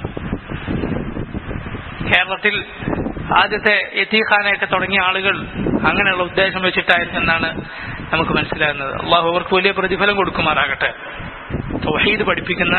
കേരളത്തിൽ ആദ്യത്തെ യത്തീഖാനയൊക്കെ തുടങ്ങിയ ആളുകൾ അങ്ങനെയുള്ള ഉദ്ദേശം വെച്ചിട്ടായിരുന്നു എന്നാണ് നമുക്ക് മനസ്സിലാകുന്നത് അള്ളാഹു അവർക്ക് വലിയ പ്രതിഫലം കൊടുക്കുമാറാകട്ടെ തൗഹീദ് പഠിപ്പിക്കുന്ന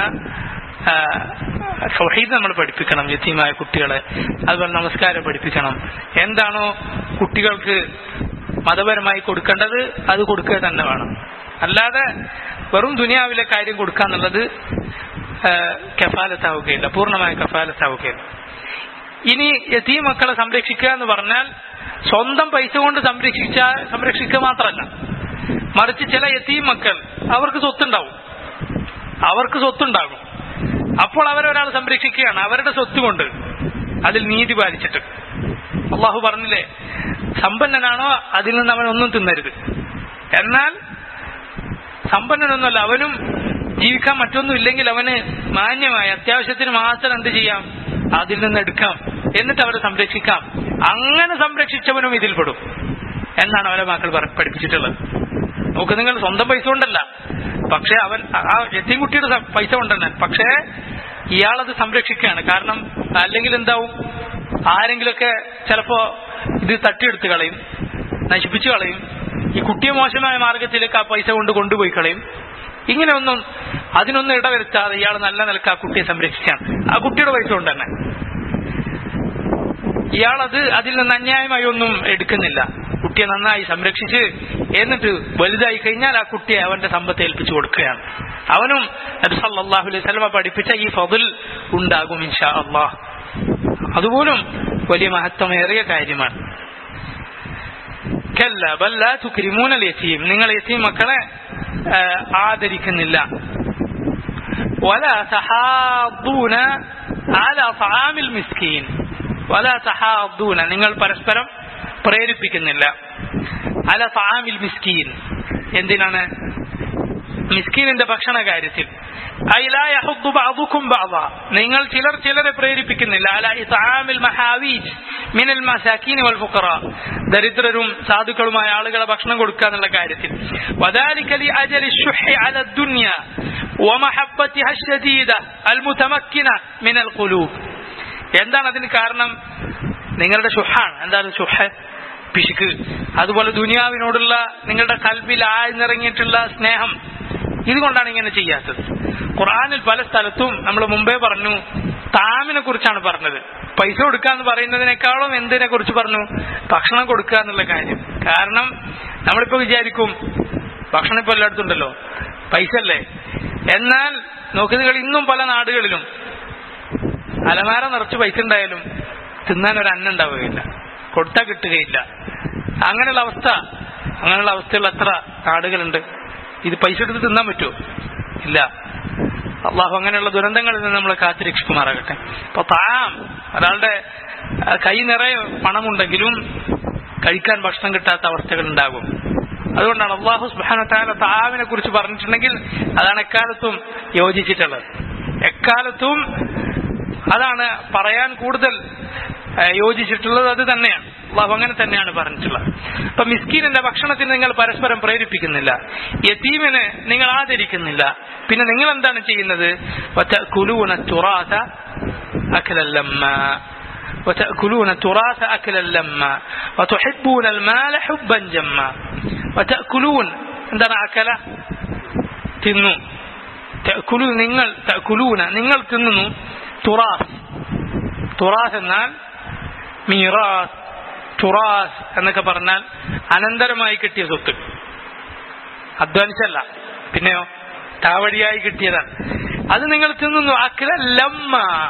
തൗഹീദ് നമ്മൾ പഠിപ്പിക്കണം യത്തീമായ കുട്ടികളെ അതുപോലെ നമസ്കാരം പഠിപ്പിക്കണം എന്താണോ കുട്ടികൾക്ക് മതപരമായി കൊടുക്കേണ്ടത് അത് കൊടുക്കുക തന്നെ വേണം അല്ലാതെ വെറും ദുനിയാവിലെ കാര്യം കൊടുക്കുക എന്നുള്ളത് കഫാലത്താവുകയില്ല പൂർണ്ണമായ കഫാലത്താവുകയില്ല ഇനി യതീം മക്കളെ സംരക്ഷിക്കുക എന്ന് പറഞ്ഞാൽ സ്വന്തം പൈസ കൊണ്ട് സംരക്ഷിച്ച സംരക്ഷിക്കുക മാത്രമല്ല മറിച്ച് ചില യതീം മക്കൾ അവർക്ക് സ്വത്തുണ്ടാവും അവർക്ക് സ്വത്തുണ്ടാകും അപ്പോൾ അവരൊരാൾ സംരക്ഷിക്കുകയാണ് അവരുടെ സ്വത്ത് കൊണ്ട് അതിൽ നീതി പാലിച്ചിട്ട് അള്ളാഹു പറഞ്ഞില്ലേ സമ്പന്നനാണോ അതിൽ നിന്ന് അവൻ ഒന്നും തിന്നരുത് എന്നാൽ സമ്പന്നനൊന്നുമല്ല അവനും ജീവിക്കാൻ മറ്റൊന്നും ഇല്ലെങ്കിൽ അവന് മാന്യമായി അത്യാവശ്യത്തിന് മാത്രം എന്ത് ചെയ്യാം അതിൽ നിന്ന് എടുക്കാം എന്നിട്ട് അവരെ സംരക്ഷിക്കാം അങ്ങനെ സംരക്ഷിച്ചവനും ഇതിൽപ്പെടും എന്നാണ് അവരെ മക്കൾ പറ- പഠിപ്പിച്ചിട്ടുള്ളത് നോക്ക് നിങ്ങൾ സ്വന്തം പൈസ കൊണ്ടല്ല പക്ഷെ അവൻ ആ എത്തിയും കുട്ടിയുടെ സ- പൈസ കൊണ്ടന്നെ പക്ഷേ ഇയാളത് സംരക്ഷിക്കുകയാണ് കാരണം അല്ലെങ്കിൽ എന്താവും ആരെങ്കിലുമൊക്കെ ചിലപ്പോ ഇത് തട്ടിയെടുത്ത് കളയും നശിപ്പിച്ചു കളയും ഈ കുട്ടിയെ മോശമായ മാർഗത്തിലേക്ക് ആ പൈസ കൊണ്ട് കൊണ്ടുപോയി കളയും ഇങ്ങനെ ഒന്നും അതിനൊന്നും ഇടവരുത്താതെ ഇയാൾ നല്ല നിലക്ക് ആ കുട്ടിയെ സംരക്ഷിക്കുകയാണ് ആ കുട്ടിയുടെ പൈസ കൊണ്ട് തന്നെ ഇയാളത് അതിൽ നിന്ന് അന്യായമായി ഒന്നും എടുക്കുന്നില്ല കുട്ടിയെ നന്നായി സംരക്ഷിച്ച് എന്നിട്ട് വലുതായി കഴിഞ്ഞാൽ ആ കുട്ടിയെ അവന്റെ സമ്പത്ത് ഏൽപ്പിച്ചു കൊടുക്കുകയാണ് അവനും നബി സല്ലല്ലാഹു അലൈഹി വസല്ലമ പഠിപ്പിച്ച ഈ ഫضൽ ഉണ്ടാകും ഇൻഷാ അള്ളാഹ് അതുപോലും വലിയ മഹത്വമേറിയ കാര്യമാണ് കല്ല ബല്ല തുക്രിമൂനൽ യതീം നിങ്ങൾ യതീം മക്കളെ ആ, ആദരിക്കുന്നില്ല ولا تحاضون على طعام المسكين ولا تحاضون നിങ്ങൾ പരസ്പരം പ്രേരിപ്പിക്കുന്നില്ല അല ഫാമിൽ മിസ്കീൻ എന്തിനാണ് മിസ്കീനിന്റെ ഭക്ഷണ കാര്യത്തിൽ ഐ ലാ യഹുദ്ദു ബഅദുകും ബഅദ നിങ്ങൾ ചിലർ ചിലരെ പ്രേരിപ്പിക്കുന്നില്ല അല ഇത്ആമിൽ മഹാവീജ് മിനൽ മസാക്കീൻ വൽ ഫുഖറ ദരിദ്രരും സാധുക്കളുമായ ആളുകളെ ഭക്ഷണം കൊടുക്കുക എന്നുള്ള കാര്യത്തിൽ وذلك لأجل الشح على الدنيا ومحبتها الشديدة المتمكنة من القلوب എന്താണ് അതിന് കാരണം നിങ്ങളുടെ ഷുഹാണ് എന്താണ് ഷുഹ് പിശുക്ക് അതുപോലെ ദുനിയാവിനോടുള്ള നിങ്ങളുടെ കൽബിൽ ആഴ്ന്നിറങ്ങിയിട്ടുള്ള സ്നേഹം ഇതുകൊണ്ടാണ് ഇങ്ങനെ ചെയ്യാത്തത് ഖുർആനിൽ പല സ്ഥലത്തും നമ്മൾ മുമ്പേ പറഞ്ഞു താമിനെ കുറിച്ചാണ് പറഞ്ഞത് പൈസ കൊടുക്കുക എന്ന് പറയുന്നതിനേക്കാളും എന്തിനെ കുറിച്ച് പറഞ്ഞു ഭക്ഷണം കൊടുക്കുക എന്നുള്ള കാര്യം കാരണം നമ്മളിപ്പോ വിചാരിക്കും ഭക്ഷണം ഇപ്പൊ എല്ലായിടത്തും ഉണ്ടല്ലോ പൈസ അല്ലേ എന്നാൽ നോക്ക് നിങ്ങൾ ഇന്നും പല നാടുകളിലും അലമാര നിറച്ച് പൈസ ഉണ്ടായാലും തിന്നാൻ ഒരു അന്നം ഉണ്ടാവുകയില്ല കൊടുത്താൽ കിട്ടുകയില്ല അങ്ങനെയുള്ള അവസ്ഥ അങ്ങനെയുള്ള അവസ്ഥയുള്ള എത്ര നാടുകളുണ്ട് ഇത് പൈസ എടുത്ത് തിന്നാൻ പറ്റുമോ ഇല്ല അള്ളാഹു അങ്ങനെയുള്ള ദുരന്തങ്ങളിൽ നിന്ന് നമ്മളെ കാത്തിരക്ഷിക്കുമാറാകട്ടെ അപ്പൊ താം ഒരാളുടെ ആ, കൈ നിറയെ പണമുണ്ടെങ്കിലും കഴിക്കാൻ ഭക്ഷണം കിട്ടാത്ത അവസ്ഥകൾ ഉണ്ടാകും അതുകൊണ്ടാണ് അള്ളാഹു സുബാന താവിനെ കുറിച്ച് പറഞ്ഞിട്ടുണ്ടെങ്കിൽ അതാണ് എക്കാലത്തും യോജിച്ചിട്ടുള്ളത് എക്കാലത്തും അതാണ് പറയാൻ കൂടുതൽ ആ, യോജിച്ചിട്ടുള്ളത് അത് തന്നെയാണ് അള്ളാഹു അങ്ങനെ തന്നെയാണ് പറഞ്ഞിട്ടുള്ളത് അപ്പൊ മിസ്കീനിന്റെ ഭക്ഷണത്തിന് നിങ്ങൾ പരസ്പരം പ്രേരിപ്പിക്കുന്നില്ല യതീമിനെ നിങ്ങൾ ആദരിക്കുന്നില്ല പിന്നെ നിങ്ങൾ എന്താണ് ചെയ്യുന്നത് وتأكلون التراث أكلا لما وتأكلون التراث أكلا لما وتحبون المال حبا جما وتأكلون എന്താണ് അക്കല തിന്നു തഅക്കുലു നിങ്ങൾ തഅക്കുലൂന നിങ്ങൾ തിന്നുന്നു തുറാസ് തുറാസ് എന്നാൽ മീറാസ് തുറാസ് എന്നൊക്കെ പറഞ്ഞാൽ അനന്തരമായി കിട്ടിയ സ്വത്ത് അധ്വാനിച്ചല്ല പിന്നെയോ താവടിയായി കിട്ടിയതാണ് അത് നിങ്ങൾ തിന്നുന്നു അക്കല ലമ്മ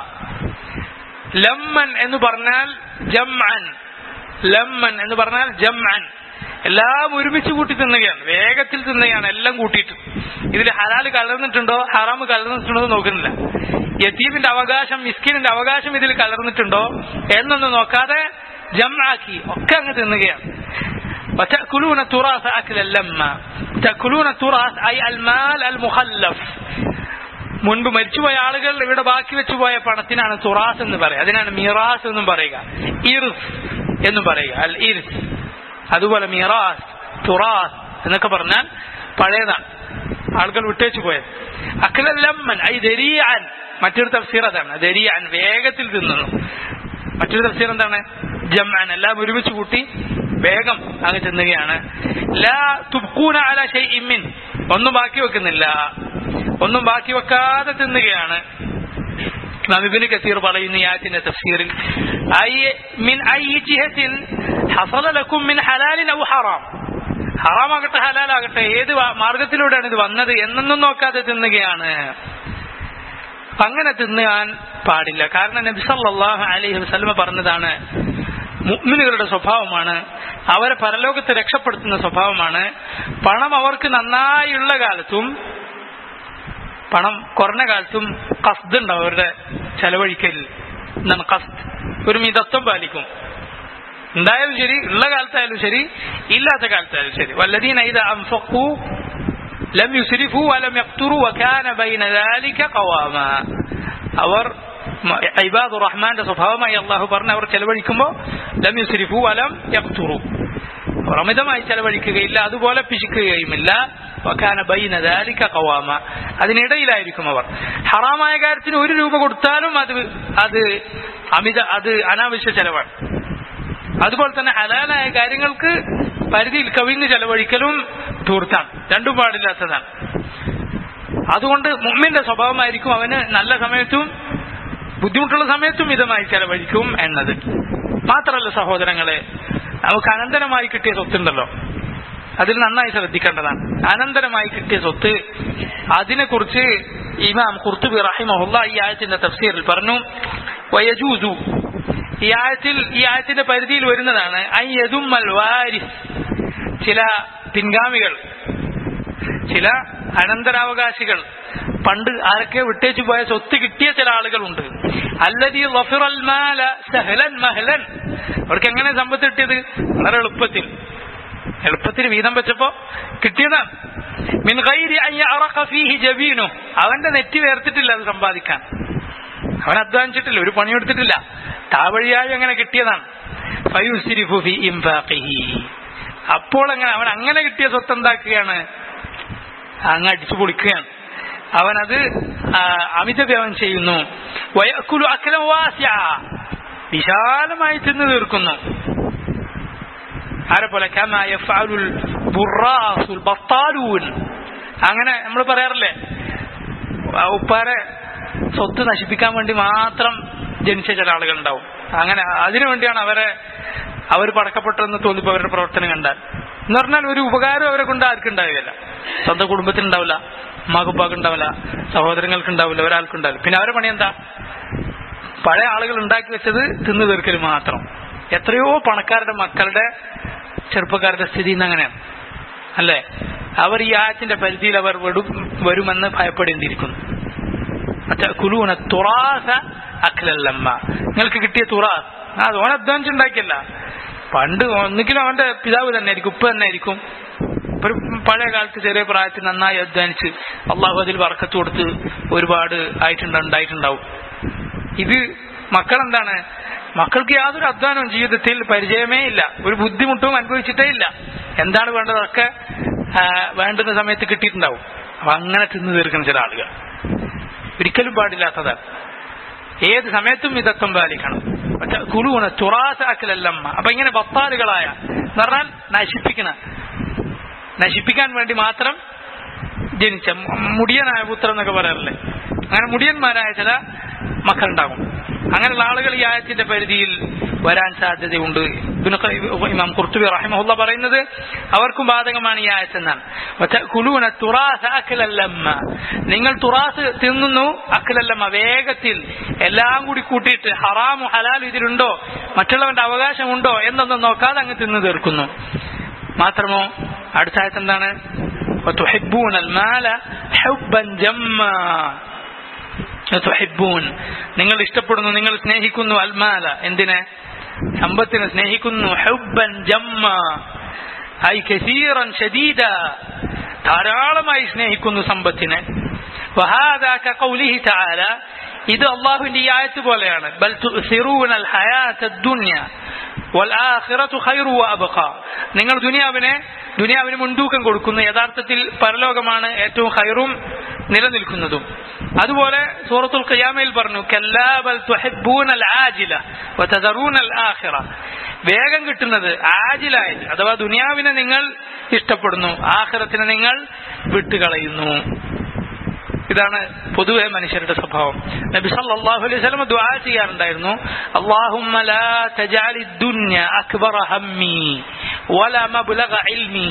ലമ്മൻ എന്ന് പറഞ്ഞാൽ ജംഅൻ ലമ്മൻ എന്ന് പറഞ്ഞാൽ ജംഅൻ എല്ലാം ഒരുമിച്ച് കൂട്ടി തിന്നുകയാണ് വേഗത്തിൽ തിന്നുകയാണ് എല്ലാം കൂട്ടിയിട്ട് ഇതിൽ ഹലാൽ കലർന്നിട്ടുണ്ടോ ഹറാമ് കലർന്നിട്ടുണ്ടോ എന്ന് നോക്കുന്നില്ല യത്തീമിന്റെ അവകാശം മിസ്കിനിന്റെ അവകാശം ഇതിൽ കലർന്നിട്ടുണ്ടോ എന്നൊന്നും നോക്കാതെ ജംആക്കി ഒക്കെ അങ്ങ് തിന്നുകയാണ് وتأكلون التراث أكلا لما تأكلون التراث أي المال المخلف മുൻപ് മരിച്ചുപോയ ആളുകൾ ഇവിടെ ബാക്കി വെച്ചുപോയ പണത്തിനാണ് തുറാസ് എന്ന് പറയുക അതിനാണ് മിറാസ് എന്നും പറയുക ഇർസ് എന്നും പറയുക അൽ ഇർസ് അതുപോലെ മിറാസ് തുറാസ് എന്നൊക്കെ പറഞ്ഞാൽ പഴയതാണ് ആളുകൾ വിട്ടേച്ചു പോയത് അഖിലല്ലമ്മൻ ഐ ദരിയാൻ മറ്റൊരു തഫ്സീർ അതാണ് ദരിയാൻ വേഗത്തിൽ തിന്നുന്നു മറ്റൊരു തഫ്സീർ എന്താണ് ജംഅൻ എല്ലാം ഒരുമിച്ച് കൂട്ടി വേഗം അങ്ങ് തിന്നുകയാണ് ലാ തുബ്കൂന അല ഷൈഇൻ മിൻ ഒന്നും ബാക്കി വെക്കുന്നില്ല ഒന്നും ബാക്കി വെക്കാതെ തിന്നുകയാണ് ഇമാം ഇബ്നു കസീർ പറയുന്ന ഈ ആയത്തിന്റെ തഫ്സീറിൽ ഐ മിൻ ഐ ജിഹത്തിൻ ഹസല ലക്കും മിൻ ഹലാലിൻ ഔ ഹറാം ഹറാമാകട്ടെ ഹലാലാകട്ടെ ഏത് വാ- മാർഗത്തിലൂടെയാണ് ഇത് വന്നത് എന്നൊന്നും നോക്കാതെ തിന്നുകയാണ് അപ്പൊ അങ്ങനെ തിന്നാൻ പാടില്ല കാരണം നബി സല്ലല്ലാഹു അലൈഹി വസല്ലമ പറഞ്ഞതാണ് മുഅ്മിനുകളുടെ സ്വഭാവമാണ് അവരെ പരലോകത്ത് രക്ഷപ്പെടുത്തുന്ന സ്വഭാവമാണ് പണം അവർക്ക് നന്നായുള്ള കാലത്തും പണം കുറഞ്ഞ കാലത്തും കസ്ത് ഉണ്ടാവും അവരുടെ ചെലവഴിക്കൽ എന്താണ് കസ്ത് ഒരു മിതത്വം പാലിക്കും ഉണ്ടായാലും ശരി ഉള്ള കാലത്തായാലും ശരി ഇല്ലാത്ത കാലത്തായാലും ശരി വല്ലദീന ഇത് അൻഫഖു ലം യുസ്രിഫു വലം യഖ്തുറു വകാന ബൈന ദാലിക ഖവാമ അവർ ഇബാദുർ റഹ്മാന്റെ സ്വഭാവമായി അള്ളാഹു പറഞ്ഞ അവർ ചെലവഴിക്കുമ്പോൾ ലം യുസ്രിഫു വലം യഖ്തുറു അവർ അമിതമായി ചെലവഴിക്കുകയില്ല അതുപോലെ പിശിക്കുകയുമില്ല വക്കാന ബൈന ദാലിക ഖവാമ അതിനിടയിലായിരിക്കും അവർ ഹറാമായ കാര്യത്തിന് ഒരു രൂപ കൊടുത്താലും അത് അത് അമിത അത് അനാവശ്യ ചെലവാണ് അതുപോലെ തന്നെ ഹലാലായ കാര്യങ്ങൾക്ക് പരിധിയിൽ കവിഞ്ഞ് ചെലവഴിക്കലും ധൂർത്താണ് രണ്ടും പാടില്ലാത്തതാണ് അതുകൊണ്ട് മുമ്മിന്റെ സ്വഭാവമായിരിക്കും അവന് നല്ല സമയത്തും ബുദ്ധിമുട്ടുള്ള സമയത്തും മിതമായി ചെലവഴിക്കും എന്നത് മാത്രമല്ല സഹോദരങ്ങളെ നമുക്ക് അനന്തരമായി കിട്ടിയ സ്വത്തുണ്ടല്ലോ അതിൽ നന്നായി ശ്രദ്ധിക്കേണ്ടതാണ് അനന്തരമായി കിട്ടിയ സ്വത്ത് അതിനെക്കുറിച്ച് ഇമാം ഖുർത്തുബി റഹിമഹുല്ല ഈ ആയത്തിന്റെ തഫ്സീറിൽ പറഞ്ഞു വയജൂസു ഈ ആയത്തിൽ ഈ ആയത്തിന്റെ പരിധിയിൽ വരുന്നതാണ് അയ്യതുമ്മൽ വാരിസ് ചില പിൻഗാമികൾ ചില അനന്തരാവകാശികൾ പണ്ട് ആരൊക്കെ വിട്ടേച്ചു പോയ സ്വത്ത് കിട്ടിയ ചില ആളുകളുണ്ട് അല്ലതി ലഫിറൽ മാല സഹലൻ മഹലൻ അവർക്ക് എങ്ങനെ സമ്പത്ത് കിട്ടിയത് വളരെ എളുപ്പത്തിൽ എളുപ്പത്തിൽ വീതം വെച്ചപ്പോ കിട്ടിയതാണ് മിൻ ഗൈരി അൻ യഅറഖ ഫീഹി ജബീനു അവന്റെ നെറ്റി വേർത്തിട്ടില്ല അത് സമ്പാദിക്കാൻ അവൻ അധ്വാനിച്ചിട്ടില്ല ഒരു പണിയെടുത്തിട്ടില്ല താവഴിയായി അങ്ങനെ കിട്ടിയതാണ് ഫയുസ്രിഫു ഫി ഇൻഫാഖിഹി അപ്പോൾ അങ്ങനെ അവൻ അങ്ങനെ കിട്ടിയ സ്വത്ത് എന്താക്കുകയാണ് അങ്ങ് അടിച്ചു പൊളിക്കുകയാണ് അവനത് അമിത വ്യവം ചെയ്യുന്നു വയക്കുലു അക്കലം വാസ്യ വിശാലമായി തിന്നു തീർക്കുന്നു ആരെ പോലെ അങ്ങനെ നമ്മൾ പറയാറില്ലേ ഉപ്പാരെ സ്വത്ത് നശിപ്പിക്കാൻ വേണ്ടി മാത്രം ജനിച്ച ചില ആളുകൾ ഉണ്ടാവും അങ്ങനെ അതിനു വേണ്ടിയാണ് അവരെ അവർ പടക്കപ്പെട്ടെന്ന് തോന്നിപ്പോ അവരുടെ പ്രവർത്തനം കണ്ടാൽ എന്ന് പറഞ്ഞാൽ ഒരു ഉപകാരം അവരെ കൊണ്ട് ആർക്കും ഉണ്ടാവുകയില്ല സ്വന്തം കുടുംബത്തിന് ഉണ്ടാവില്ല ഉമ്മാക്കുപ്പാക്ക് ഉണ്ടാവില്ല സഹോദരങ്ങൾക്ക് ഉണ്ടാവില്ല ഒരാൾക്കും ഉണ്ടാവില്ല പിന്നെ അവരുടെ പണി എന്താ പഴയ ആളുകൾ ഉണ്ടാക്കി വെച്ചത് തിന്നു തീർക്കൽ മാത്രം എത്രയോ പണക്കാരുടെ മക്കളുടെ ചെറുപ്പക്കാരുടെ സ്ഥിതി ഇന്ന് അങ്ങനെയാണ് അല്ലേ അവർ ഈ ആയത്തിന്റെ പരിധിയിൽ അവർ വരുമെന്ന് ഭയപ്പെടേണ്ടിയിരിക്കുന്നു കുലൂന തുറാസ അഖലല്ലമ്മ നിങ്ങൾക്ക് കിട്ടിയ തുറാസ് അത് ഓൻ അധ്വാനിച്ചുണ്ടാക്കിയല്ല പണ്ട് ഒന്നുകിലും അവന്റെ പിതാവ് തന്നെ ആയിരിക്കും ഉപ്പ തന്നെ ആയിരിക്കും ഒരു പഴയ കാലത്ത് ചെറിയ പ്രായത്തിൽ നന്നായി അധ്വാനിച്ച് അള്ളാഹു അതിൽ വറക്കത്ത് കൊടുത്ത് ഒരുപാട് ആയിട്ടുണ്ട് ഉണ്ടായിട്ടുണ്ടാവും ഇത് മക്കളെന്താണ് മക്കൾക്ക് യാതൊരു അധ്വാനവും ജീവിതത്തിൽ പരിചയമേ ഇല്ല ഒരു ബുദ്ധിമുട്ടും അനുഭവിച്ചിട്ടേ ഇല്ല എന്താണ് വേണ്ടതൊക്കെ വേണ്ടുന്ന സമയത്ത് കിട്ടിയിട്ടുണ്ടാവും അപ്പൊ അങ്ങനെ തിന്നു തീർക്കുന്ന ചില ആളുകൾ ഒരിക്കലും പാടില്ലാത്തതാണ് ഏത് സമയത്തും മിതത്വം പാലിക്കണം കുലുവണ തുറാസാക്കലല്ലമ്മ അപ്പൊ ഇങ്ങനെ ബത്താലുകളായ എന്ന് പറഞ്ഞാൽ നശിപ്പിക്കണ നശിപ്പിക്കാൻ വേണ്ടി മാത്രം ജനിച്ച മുടിയനായ പുത്രൻ എന്നൊക്കെ പറയാറില്ലേ അങ്ങനെ മുടിയന്മാരായ ചില മക്കളുണ്ടാകും അങ്ങനെയുള്ള ആളുകൾ ഈ ആയത്തിന്റെ പരിധിയിൽ വരാൻ സാധ്യതയുണ്ട് ഇമാം കുർത്തുബി റഹിമഹുല്ല പറയുന്നത് അവർക്കും ബാധകമാണ് ഈ ആയത്തെന്നാണ് കുലൂന തുറാസ് അക്കലല്ലമ്മ നിങ്ങൾ തുറാസ് തിന്നുന്നു അക്കലല്ലമ്മ വേഗത്തിൽ എല്ലാം കൂടി കൂട്ടിയിട്ട് ഹറാമു ഹലാലും ഇതിലുണ്ടോ മറ്റുള്ളവന്റെ അവകാശമുണ്ടോ എന്നൊന്നും നോക്കാതെ അങ്ങ് തിന്നു തീർക്കുന്നു മാത്രമോ അടുത്ത ആയത്ത് എന്താണ് നിങ്ങൾ ഇഷ്ടപ്പെടുന്നു നിങ്ങൾ സ്നേഹിക്കുന്നു അൽമാല എന്തിന് സമ്പത്തിനെ സ്നേഹിക്കുന്നു ഹൗബൻ ജമ്മ ഐ കസീറൻ ഷദീദ ധാരാളമായി സ്നേഹിക്കുന്നു സമ്പത്തിനെ ഇത് അള്ളാഹുവിന്റെ ഈ ആയത്ത് പോലെയാണ് ബൽ തുസിറൂനൽ ഹയാത്ത ദുനിയ വൽആഖിറതു ഖൈറു വഅബ്ഖ നിങ്ങൾ ദുനിയാവിനെ ദുനിയാവിന് മുൻതൂക്കം കൊടുക്കുന്നു യഥാർത്ഥത്തിൽ പരലോകമാണ് ഏറ്റവും ഖൈറും നിലനിൽക്കുന്നതും അതുപോലെ സൂറത്തുൽ ഖിയാമയിൽ പറഞ്ഞു കല്ലാ ബൽ തുഹിബ്ബൂനൽ ആജില വതദറൂനൽ ആഖിറ വേഗം കിട്ടുന്നത് ആജിലായത് അഥവാ ദുനിയാവിനെ നിങ്ങൾ ഇഷ്ടപ്പെടുന്നു ആഖിറത്തിനെ നിങ്ങൾ വിട്ടുകളയുന്നു ഇതാണ് പൊതുവെ മനുഷ്യരുടെ സ്വഭാവം നബി സല്ലല്ലാഹു അലൈഹി വസല്ലം ദുആ ചെയ്യാറുണ്ടായിരുന്നു അല്ലാഹുമ്മ ലാ തജഅലി ദുനിയ അക്ബറ ഹമ്മി വല മബ്ലഗ ഇൽമി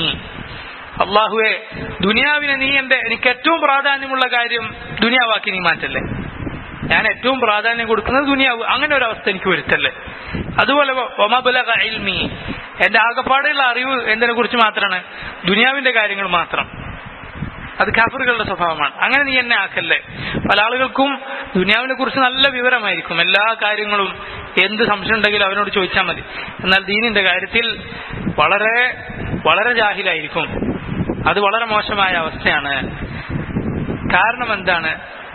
അള്ളാഹുവെ ദുനിയാവിനെ നീ എന്റെ എനിക്ക് ഏറ്റവും പ്രാധാന്യമുള്ള കാര്യം ദുനിയാവാക്കി നീ മാറ്റല്ലേ ഞാൻ ഏറ്റവും പ്രാധാന്യം കൊടുക്കുന്നത് ദുനിയാവ് അങ്ങനെ ഒരു അവസ്ഥ എനിക്ക് വരുത്തല്ലേ അതുപോലെ ഒമബുലക ഇൽമി എന്റെ ആകപ്പാടുള്ള അറിവ് എന്തിനെ കുറിച്ച് മാത്രമാണ് ദുനിയാവിന്റെ കാര്യങ്ങൾ മാത്രം അത് കാഫറുകളുടെ സ്വഭാവമാണ് അങ്ങനെ നീ എന്നെ ആക്കല്ലേ പല ആളുകൾക്കും ദുനിയാവിനെ കുറിച്ച് നല്ല വിവരമായിരിക്കും എല്ലാ കാര്യങ്ങളും എന്ത് സംശയം ഉണ്ടെങ്കിലും അവനോട് ചോദിച്ചാൽ മതി എന്നാൽ ദീനിന്റെ കാര്യത്തിൽ വളരെ വളരെ ജാഹിലായിരിക്കും അത് വളരെ മോശമായ അവസ്ഥയാണ് കാരണം എന്താണ്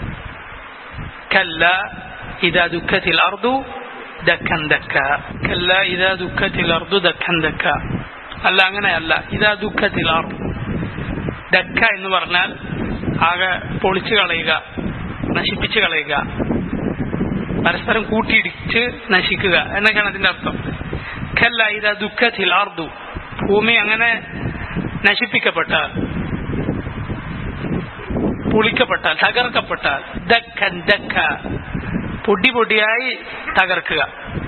കല്ല ഇതാ ദുഃഖത്തിൽ അർദു ദക്കൻ ദക്ക കല്ല ഇതാ ദുഃഖത്തിൽ അർദു ദക്കൻ ദക്ക അല്ല അങ്ങനെയല്ല ഇതാ ദുഃഖത്തിൽ അർദു ദക്ക എന്ന് പറഞ്ഞാൽ ആകെ പൊളിച്ചു കളയുക നശിപ്പിച്ചു കളയുക പരസ്പരം കൂട്ടിയിടിച്ച് നശിക്കുക എന്നൊക്കെയാണ് അതിന്റെ അർത്ഥം കല്ല ഇതാ ദുഃഖത്തിൽ അർദു ഭൂമി അങ്ങനെ നശിപ്പിക്കപ്പെട്ടാൽ പൊളിക്കപ്പെട്ടാൽ തകർക്കപ്പെട്ടാൽ ദക്കൻ ദക്ക പൊടി പൊടിയായി തകർക്കുക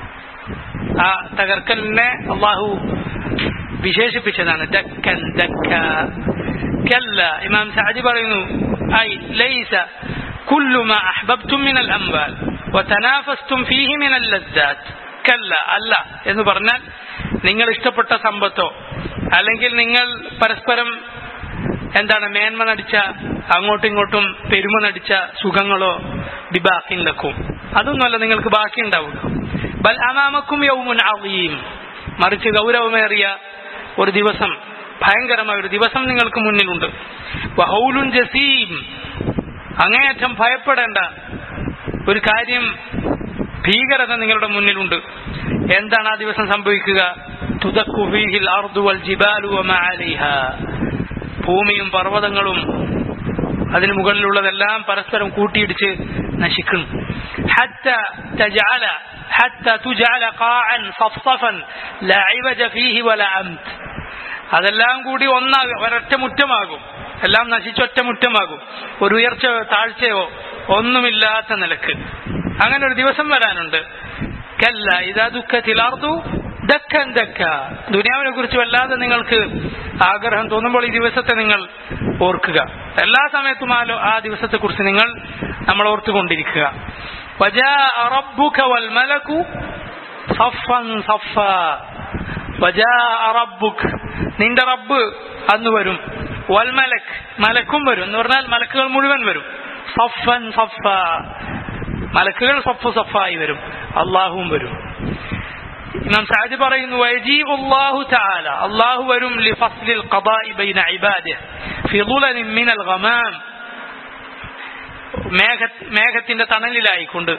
ആ തകർക്കലിനെ അള്ളാഹു വിശേഷിപ്പിച്ചതാണ് ദക്കൻ ദക്ക കല്ല ഇമാം സാജി പറയുന്നു ഐ ലൈസ كل ما أحببتم من الأموال وتنافستم فيه من اللذات കല്ല അല്ല എന്ന് പറഞ്ഞാൽ നിങ്ങൾ ഇഷ്ടപ്പെട്ട സമ്പത്തോ അല്ലെങ്കിൽ നിങ്ങൾ പരസ്പരം എന്താണ് മേന്മ നടിച്ച അങ്ങോട്ടും ഇങ്ങോട്ടും പെരുമ നടിച്ച സുഖങ്ങളോ ബിബാക്കിണ്ടക്കും അതൊന്നുമല്ല നിങ്ങൾക്ക് ബാക്കി ഉണ്ടാവുക ബൽ അമാമക്കും യൗമുൻ അവീം മറിച്ച് ഗൗരവമേറിയ ഒരു ദിവസം ഭയങ്കരമായ ഒരു ദിവസം നിങ്ങൾക്ക് മുന്നിലുണ്ട് വഹൗലുൻ ജസീം അങ്ങേയറ്റം ഭയപ്പെടേണ്ട ഒരു കാര്യം ഭീകരത നിങ്ങളുടെ മുന്നിലുണ്ട് എന്താണ് ആ ദിവസം സംഭവിക്കുക തുതക്കു ഫീഹിൽ അർദു വൽ ജിബാലു വമാ അലൈഹാ ഭൂമിയും പർവ്വതങ്ങളും അതിന് മുകളിലുള്ളതെല്ലാം പരസ്പരം കൂട്ടിയിടിച്ച് നശിക്കുന്നു حتى تجعل حتى تجعل قاعا صفصفا لا عوج فيه ولا أمت അതെല്ലാം കൂടി ഒന്നാകും ഒരൊറ്റ മുറ്റമാകും എല്ലാം നശിച്ചൊറ്റ മുറ്റമാകും ഒരു ഉയർച്ച താഴ്ചയോ ഒന്നുമില്ലാത്ത നിലക്ക് അങ്ങനെ ഒരു ദിവസം വരാനുണ്ട് കല്ല ഇതാ ദുഃഖത്തിലാർന്നു ദക്കൻ ദക്ക ദുനിയാവിനെ കുറിച്ച് വല്ലാതെ നിങ്ങൾക്ക് ആഗ്രഹം തോന്നുമ്പോൾ ഈ ദിവസത്തെ നിങ്ങൾ ഓർക്കുക എല്ലാ സമയത്തും ആലോ ആ ദിവസത്തെ കുറിച്ച് നിങ്ങൾ നമ്മൾ ഓർത്തുകൊണ്ടിരിക്കുക وجاء ربك والملك صفا صفا وجاء ربك നിന്റെ റബ്ബ് അന്ന് വരും വൽമലക് മലക്കും വരും എന്ന് പറഞ്ഞാൽ മലക്കുകൾ മുഴുവൻ വരും സഫൻ സഫ മലക്കുകൾ സഫ് സഫായി വരും അള്ളാഹുവും വരും ഇമാം സാജി പറയുന്നു വയജീബ് അല്ലാഹു തആല അല്ലാഹു വരും ലിഫസ്ലിൽ ഖദാഇ ബൈന ഇബാദിഹി ഫി ളുലൻ മിനൽ ഗമാം മേഘ മേഘത്തിന്റെ തണലിലായിക്കൊണ്ട്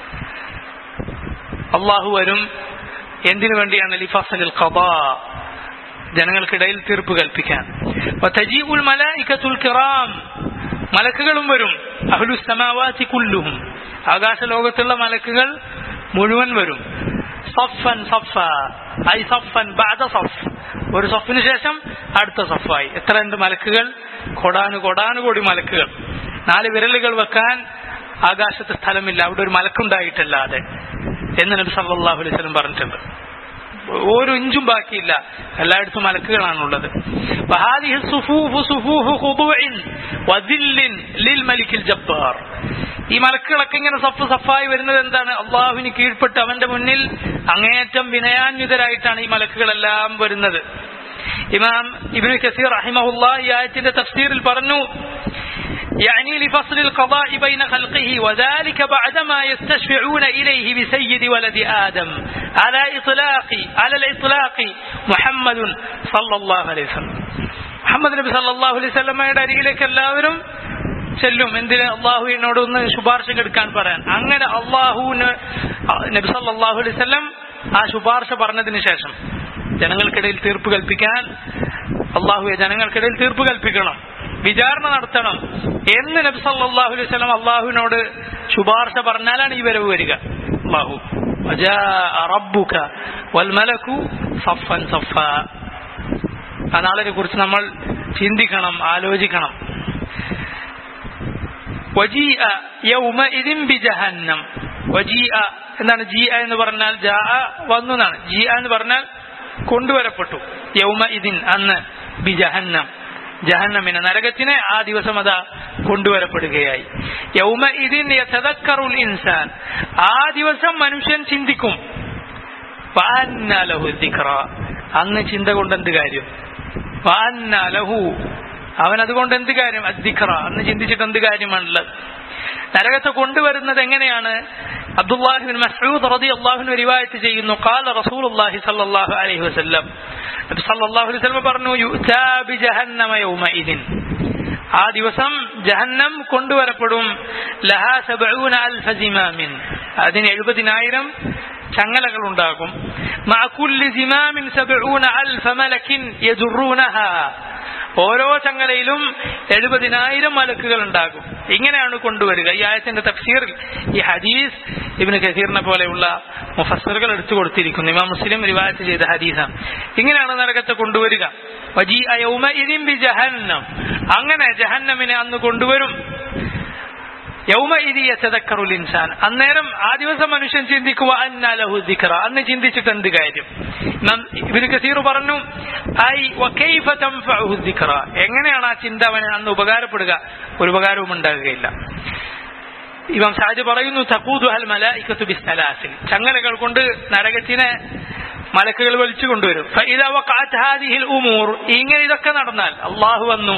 അള്ളാഹു വരും എന്തിനു വേണ്ടിയാണ് ലിഫസലിൽ ഖദാ ജനങ്ങൾക്കിടയിൽ തീർപ്പ് കൽപ്പിക്കാൻ വതജീഉൽ മലായികത്തുൽ കിറാം മലക്കുകളും വരും അഹ്ലു സമാവാതി കുല്ലുഹും ആകാശ ലോകത്തുള്ള മലക്കുകൾ മുഴുവൻ വരും സഫൻ സഫ ഐ സഫൻ ബഅദ സഫ് ഒരു സഫിന് ശേഷം അടുത്ത സഫായി എത്ര ഉണ്ട് മലക്കുകൾ കൊടാനു കൊടാനു കോടി മലക്കുകൾ നാല് വിരലുകൾ വെക്കാൻ ആകാശത്ത് സ്ഥലമില്ല അവിടെ ഒരു മലക്കുണ്ടായിട്ടല്ലാതെ എന്ന് നബി സല്ലല്ലാഹു അലൈഹി വസല്ലം പറഞ്ഞിട്ടുണ്ട് ഒരു ഇഞ്ചും ബാക്കിയില്ല എല്ലായിടത്തും മലക്കുകളാണുള്ളത് وهذه الصفوف صفوف خضوع وذل للملك الجبار ഈ മലക്കുകളൊക്കെ ഇങ്ങനെ സഫ് സഫായി വരുന്നത് എന്താണ് അള്ളാഹുവിന് കീഴ്പ്പെട്ട് അവന്റെ മുന്നിൽ അങ്ങേയറ്റം വിനയാന്വിതരായിട്ടാണ് ഈ മലക്കുകളെല്ലാം വരുന്നത് ഇമാം ഇബ്നു കസീർ റഹിമഹുല്ല ഈ ആയത്തിന്റെ തഫ്സീറിൽ പറഞ്ഞു يعني لفصل القضاء بين خلقه وذلك بعدما يستشفعون إليه بسيد ولد آدم على إطلاق على الإطلاق محمد صلى الله عليه وسلم മുഹമ്മദ് നബി സല്ലല്ലാഹു അലൈഹി വസല്ലമയുടെ അരികിലേക്ക് എല്ലാവരും ചെല്ലും എന്തിന് അള്ളാഹുവിനോട് ഒന്ന് ശുപാർശ എടുക്കാൻ പറയാൻ അങ്ങനെ അള്ളാഹുവിന് നബി സല്ലല്ലാഹു അലൈഹി വസല്ലം ആ ശുപാർശ പറഞ്ഞതിന് ശേഷം ജനങ്ങൾക്കിടയിൽ തീർപ്പ് കൽപ്പിക്കാൻ അള്ളാഹുവെ ജനങ്ങൾക്കിടയിൽ തീർപ്പ് കൽപ്പിക്കണം വിചാരണ നടത്തണം എന്ന് നബി സല്ലല്ലാഹു അലൈഹി വസല്ലം അള്ളാഹുവിനോട് ശുപാർശ പറഞ്ഞാലാണ് ഈ വരവ് വരിക അള്ളാഹു റബ്ബുക വൽമലക്കു സഫൻ സഫ ആ നാളിനെ കുറിച്ച് നമ്മൾ ചിന്തിക്കണം ആലോചിക്കണം വജീഅ യൗമഇദിൻ ബിജഹന്നം വജീഅ എന്താണ് ജി എന്ന് പറഞ്ഞാൽ ജാ വന്നു എന്നാണ് ജി എന്ന് പറഞ്ഞാൽ കൊണ്ടുവരപ്പെട്ടു യൗമ ഇതിൻ അന്ന് ബി ജഹന്നം ജഹന്നമിനെ നരകത്തിനെ ആ ദിവസം അതാ കൊണ്ടുവരപ്പെടുകയായി യൗമ ഇതിൻ യതദക്കറുൽ ഇൻസാൻ ആ ദിവസം മനുഷ്യൻ ചിന്തിക്കും വഅന്ന ലഹു ദിക്റ അന്ന് ചിന്ത കൊണ്ട് എന്ത് കാര്യം വഅന്ന ലഹു അവൻ അതുകൊണ്ട് എന്ത് കാര്യം അദ്ദിഖറ അന്ന് ചിന്തിച്ചിട്ട് എന്ത് കാര്യമാണുള്ളത് നരകത്തെ കൊണ്ടുവരുന്നത് എങ്ങനെയാണ് അബ്ദുല്ലാഹിബിൻ മസ്ഊദ് റളിയല്ലാഹു അൻഹു റിവായത്ത് ചെയ്യുന്നു ഖാല റസൂലുള്ളാഹി സ്വല്ലല്ലാഹു അലൈഹി വസല്ലം നബി സല്ലല്ലാഹു അലൈഹി വസല്ലം പറഞ്ഞു യുതാ ബി ജഹന്നമ യൗമഇദിൻ ആ ദിവസം ജഹന്നം കൊണ്ടുവരപ്പെടും ലഹാ സബഊന അൽഫ സിമാമിൻ അതിന് എഴുപതിനായിരം ചങ്ങലകൾ ഉണ്ടാകും മഅകുല്ലി സിമാമിൻ സബഊന അൽഫ മലക്കിൻ യജുറൂനഹ ഓരോ ചങ്ങലയിലും എഴുപതിനായിരം മലക്കുകൾ ഉണ്ടാകും ഇങ്ങനെയാണ് കൊണ്ടുവരിക ഈ ആയത്തിന്റെ തഫ്സീറിൽ ഈ ഹദീസ് ഇബിന് ഖസീറിനെ പോലെയുള്ള മുഫസ്സറുകൾ എടുത്തു കൊടുത്തിരിക്കുന്നു ഇമാം മുസ്ലിം റിവായത്ത് ചെയ്ത ഹദീസാണ് ഇങ്ങനെയാണ് നരകത്തെ കൊണ്ടുവരിക വജീഅ യൗമഇദിൻ ബിജഹന്നം അങ്ങനെ ജഹന്നമിനെ അന്ന് കൊണ്ടുവരും യൗമഇദി യതദക്കറുൽ ഇൻസാൻ അന്നേരം ആ ദിവസം മനുഷ്യൻ ചിന്തിക്കുക അന്നാ ലഹു ദിക്റ അന്ന് ചിന്തിച്ചിട്ട് എന്ത് കാര്യം ഇമാം ഇബ്നു കസീർ പറഞ്ഞു ഐ വകൈഫ തൻഫഉഹു ദിക്റ എങ്ങനെയാണ് ആ ചിന്ത അവന് അന്ന് ഉപകാരപ്പെടുക ഒരു ഉപകാരവും ഉണ്ടാകുകയില്ല ഇമാം സാജ് പറയുന്നു തഖൂദു അൽ മലായികത്തു ബിസ്സലാസിൽ ചങ്ങലകൾ കൊണ്ട് നരകത്തിനെ മലക്കുകൾ വലിച്ചു കൊണ്ടുവരും ഫഇദാ വഖഅത് ഹാദിഹിൽ ഉമൂർ ഇങ്ങനെ ഇതൊക്കെ നടന്നാൽ അള്ളാഹു വന്നു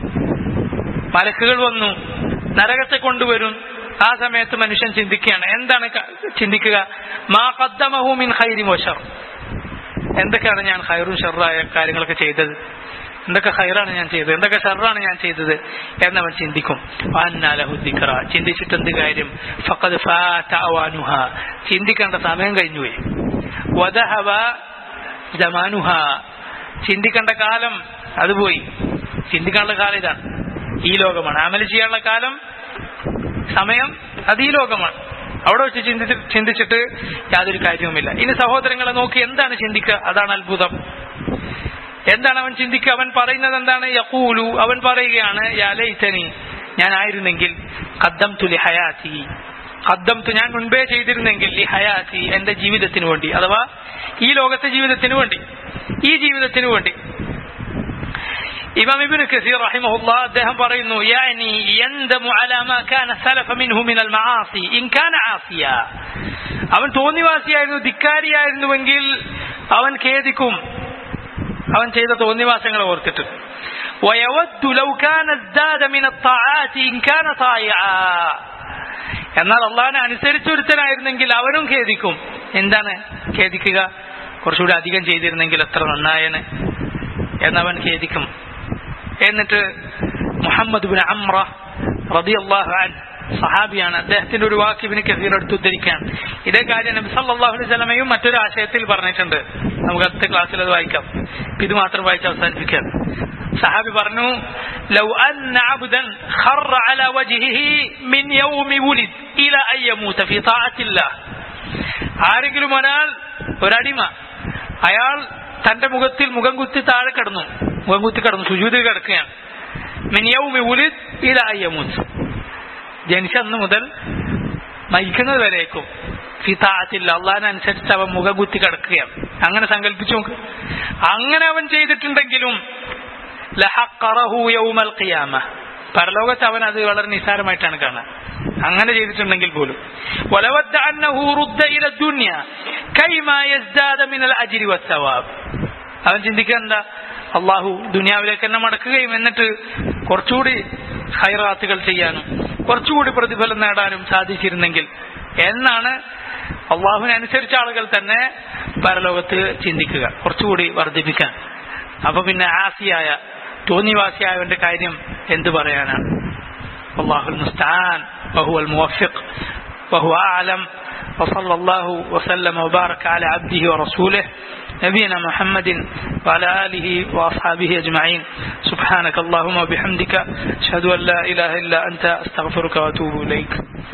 മലക്കുകൾ വന്നു നരകത്തെ കൊണ്ടുവരും ആ സമയത്ത് മനുഷ്യൻ ചിന്തിക്കുകയാണ് എന്താണ് ക- ചിന്തിക്കുക മാ ഖദ്ദമഹു മിൻ ഖൈരി വശർ എന്തൊക്കെയാണ് ഞാൻ ഖൈറും ഷെറായ കാര്യങ്ങളൊക്കെ ചെയ്തത് എന്തൊക്കെ ഖൈറാണ് ഞാൻ ചെയ്തത് എന്തൊക്കെ ഷെറാണ് ഞാൻ ചെയ്തത് എന്നവൻ ചിന്തിക്കും വാന്നാലഹു ദിക്റ ചിന്തിച്ചിട്ട് എന്ത് കാര്യം ഫഖദ് ഫാത അവാനുഹ ചിന്തിക്കേണ്ട സമയം കഴിഞ്ഞുപോയി വദഹവ ജമാനുഹ ചിന്തിക്കേണ്ട കാലം അത് പോയി ചിന്തിക്കാനുള്ള കാലം ഇതാണ് ഈ ലോകമാണ് അമല് ചെയ്യാനുള്ള കാലം സമയം അത് ഈ ലോകമാണ് അവിടെ വെച്ച് ചിന്തിച്ച് ചിന്തിച്ചിട്ട് യാതൊരു കാര്യവുമില്ല ഇനി സഹോദരങ്ങളെ നോക്കി എന്താണ് ചിന്തിക്കുക അതാണ് അത്ഭുതം എന്താണ് അവൻ ചിന്തിക്കുക അവൻ പറയുന്നത് എന്താണ് യഖൂലു അവൻ പറയുകയാണ് യാ ലൈതനി ഞാൻ ആയിരുന്നെങ്കിൽ ഖദ്ദം തുലി ഹയാത്തി ഖദ്ദം തു ഞാൻ മുൻപേ ചെയ്തിരുന്നെങ്കിൽ ലി ഹയാത്തി എന്റെ ജീവിതത്തിന് വേണ്ടി അഥവാ ഈ ലോകത്തെ ജീവിതത്തിന് വേണ്ടി ഈ ജീവിതത്തിന് വേണ്ടി ഇമാം ഇബ്നു കസീർ റഹിമഹുല്ലാ അദ്ദേഹം പറയുന്നു യാനി യൻദമു അലാ മാ കാന സലഫ മിൻഹു മിനൽ മആസി ഇൻ കാന ആസിയ അവൻ തോന്നിവാസിയായിരുന്നു ധിക്കാരിയായിരുന്നുവെങ്കിൽ അവൻ ഖേദിക്കും അവൻ ചെയ്ത തോന്നിവാസങ്ങൾ ഓർത്തിട്ട് ويود لو كان ازداد من الطاعات إن كان طائعا എന്നാൽ അള്ളാഹിനെ അനുസരിച്ചൊരുത്തനായിരുന്നെങ്കിൽ അവനും ഖേദിക്കും എന്താണ് ഖേദിക്കുക കുറച്ചുകൂടി അധികം ചെയ്തിരുന്നെങ്കിൽ എത്ര നന്നായന് എന്നവൻ ഖേദിക്കും എന്നിട്ട് മുഹമ്മദ് ബിൻ അമ്ര റളിയല്ലാഹു അൻഹു സഹാബിയാണ് അദ്ദേഹത്തിന്റെ ഒരു വാക്ക് ഇബിന് കസീർ എടുത്ത് ഉദ്ധരിക്കാൻ ഇതേ കാര്യം നബി സല്ലല്ലാഹു അലൈഹി വസല്ലമയും മറ്റൊരു ആശയത്തിൽ പറഞ്ഞിട്ടുണ്ട് നമുക്ക് അടുത്ത ക്ലാസ്സിൽ അത് വായിക്കാം ഇത് മാത്രം വായിച്ച് അവസാനിപ്പിക്കാം സഹാബി പറഞ്ഞു ലൗ അന്ന അബ്ദൻ ഖറ അലാ വജ്ഹിഹി മിൻ യൗമി വുലിദ് ഇല അൻ യമൂത ഫീ തആത്തില്ലാഹ് ആരെങ്കിലും ഒരാൾ ഒരടിമ അയാൾ തന്റെ മുഖത്തിൽ മുഖം കുത്തി താഴെ കിടന്നു മുഖം കുത്തി കിടന്നു സുജൂതിൽ കിടക്കുകയാണ് മിൻ യൗമി വുലിദ് ഇല അൻ യമൂത്ത് ജനിച്ച അന്ന് മുതൽ മരിക്കുന്നത് വരേക്കും ഫിതാത്തില്ല അള്ളഹാനനുസരിച്ച് അവൻ മുഖം കുത്തി കിടക്കുകയാണ് അങ്ങനെ സങ്കല്പിച്ചു നോക്ക് അങ്ങനെ അവൻ ചെയ്തിട്ടുണ്ടെങ്കിലും ലഹഖറഹു യൗമൽ ഖിയാമ പരലോകത്ത് അവൻ അത് വളരെ നിസ്സാരമായിട്ടാണ് കാണുക അങ്ങനെ ചെയ്തിട്ടുണ്ടെങ്കിൽ പോലും വലവദ്ദ അന്നഹു റുദ്ദ ഇല ദുനിയ കൈമാ യസ്ദാദ മിനൽ അജ്രി വസ്സവാബ് അവൻ ചിന്തിക്കുക എന്താ അള്ളാഹു ദുനിയാവിലേക്ക് എന്നെ മടക്കുകയും എന്നിട്ട് കുറച്ചുകൂടി ഹൈറാത്തുകൾ ചെയ്യാനും കുറച്ചുകൂടി പ്രതിഫലം നേടാനും സാധിച്ചിരുന്നെങ്കിൽ എന്നാണ് അള്ളാഹുവിനനുസരിച്ച ആളുകൾ തന്നെ പരലോകത്ത് ചിന്തിക്കുക കുറച്ചുകൂടി വർദ്ധിപ്പിക്കാൻ അപ്പൊ പിന്നെ ആസിയായ തോന്നിവാസിയായവന്റെ കാര്യം എന്തു പറയാനാണ് والله المستعان وهو الموفق وهو أعلم وصلى الله وسلم وبارك على عبده ورسوله نبينا محمد وعلى آله وأصحابه أجمعين سبحانك اللهم وبحمدك أشهد أن لا إله إلا أنت أستغفرك وأتوب إليك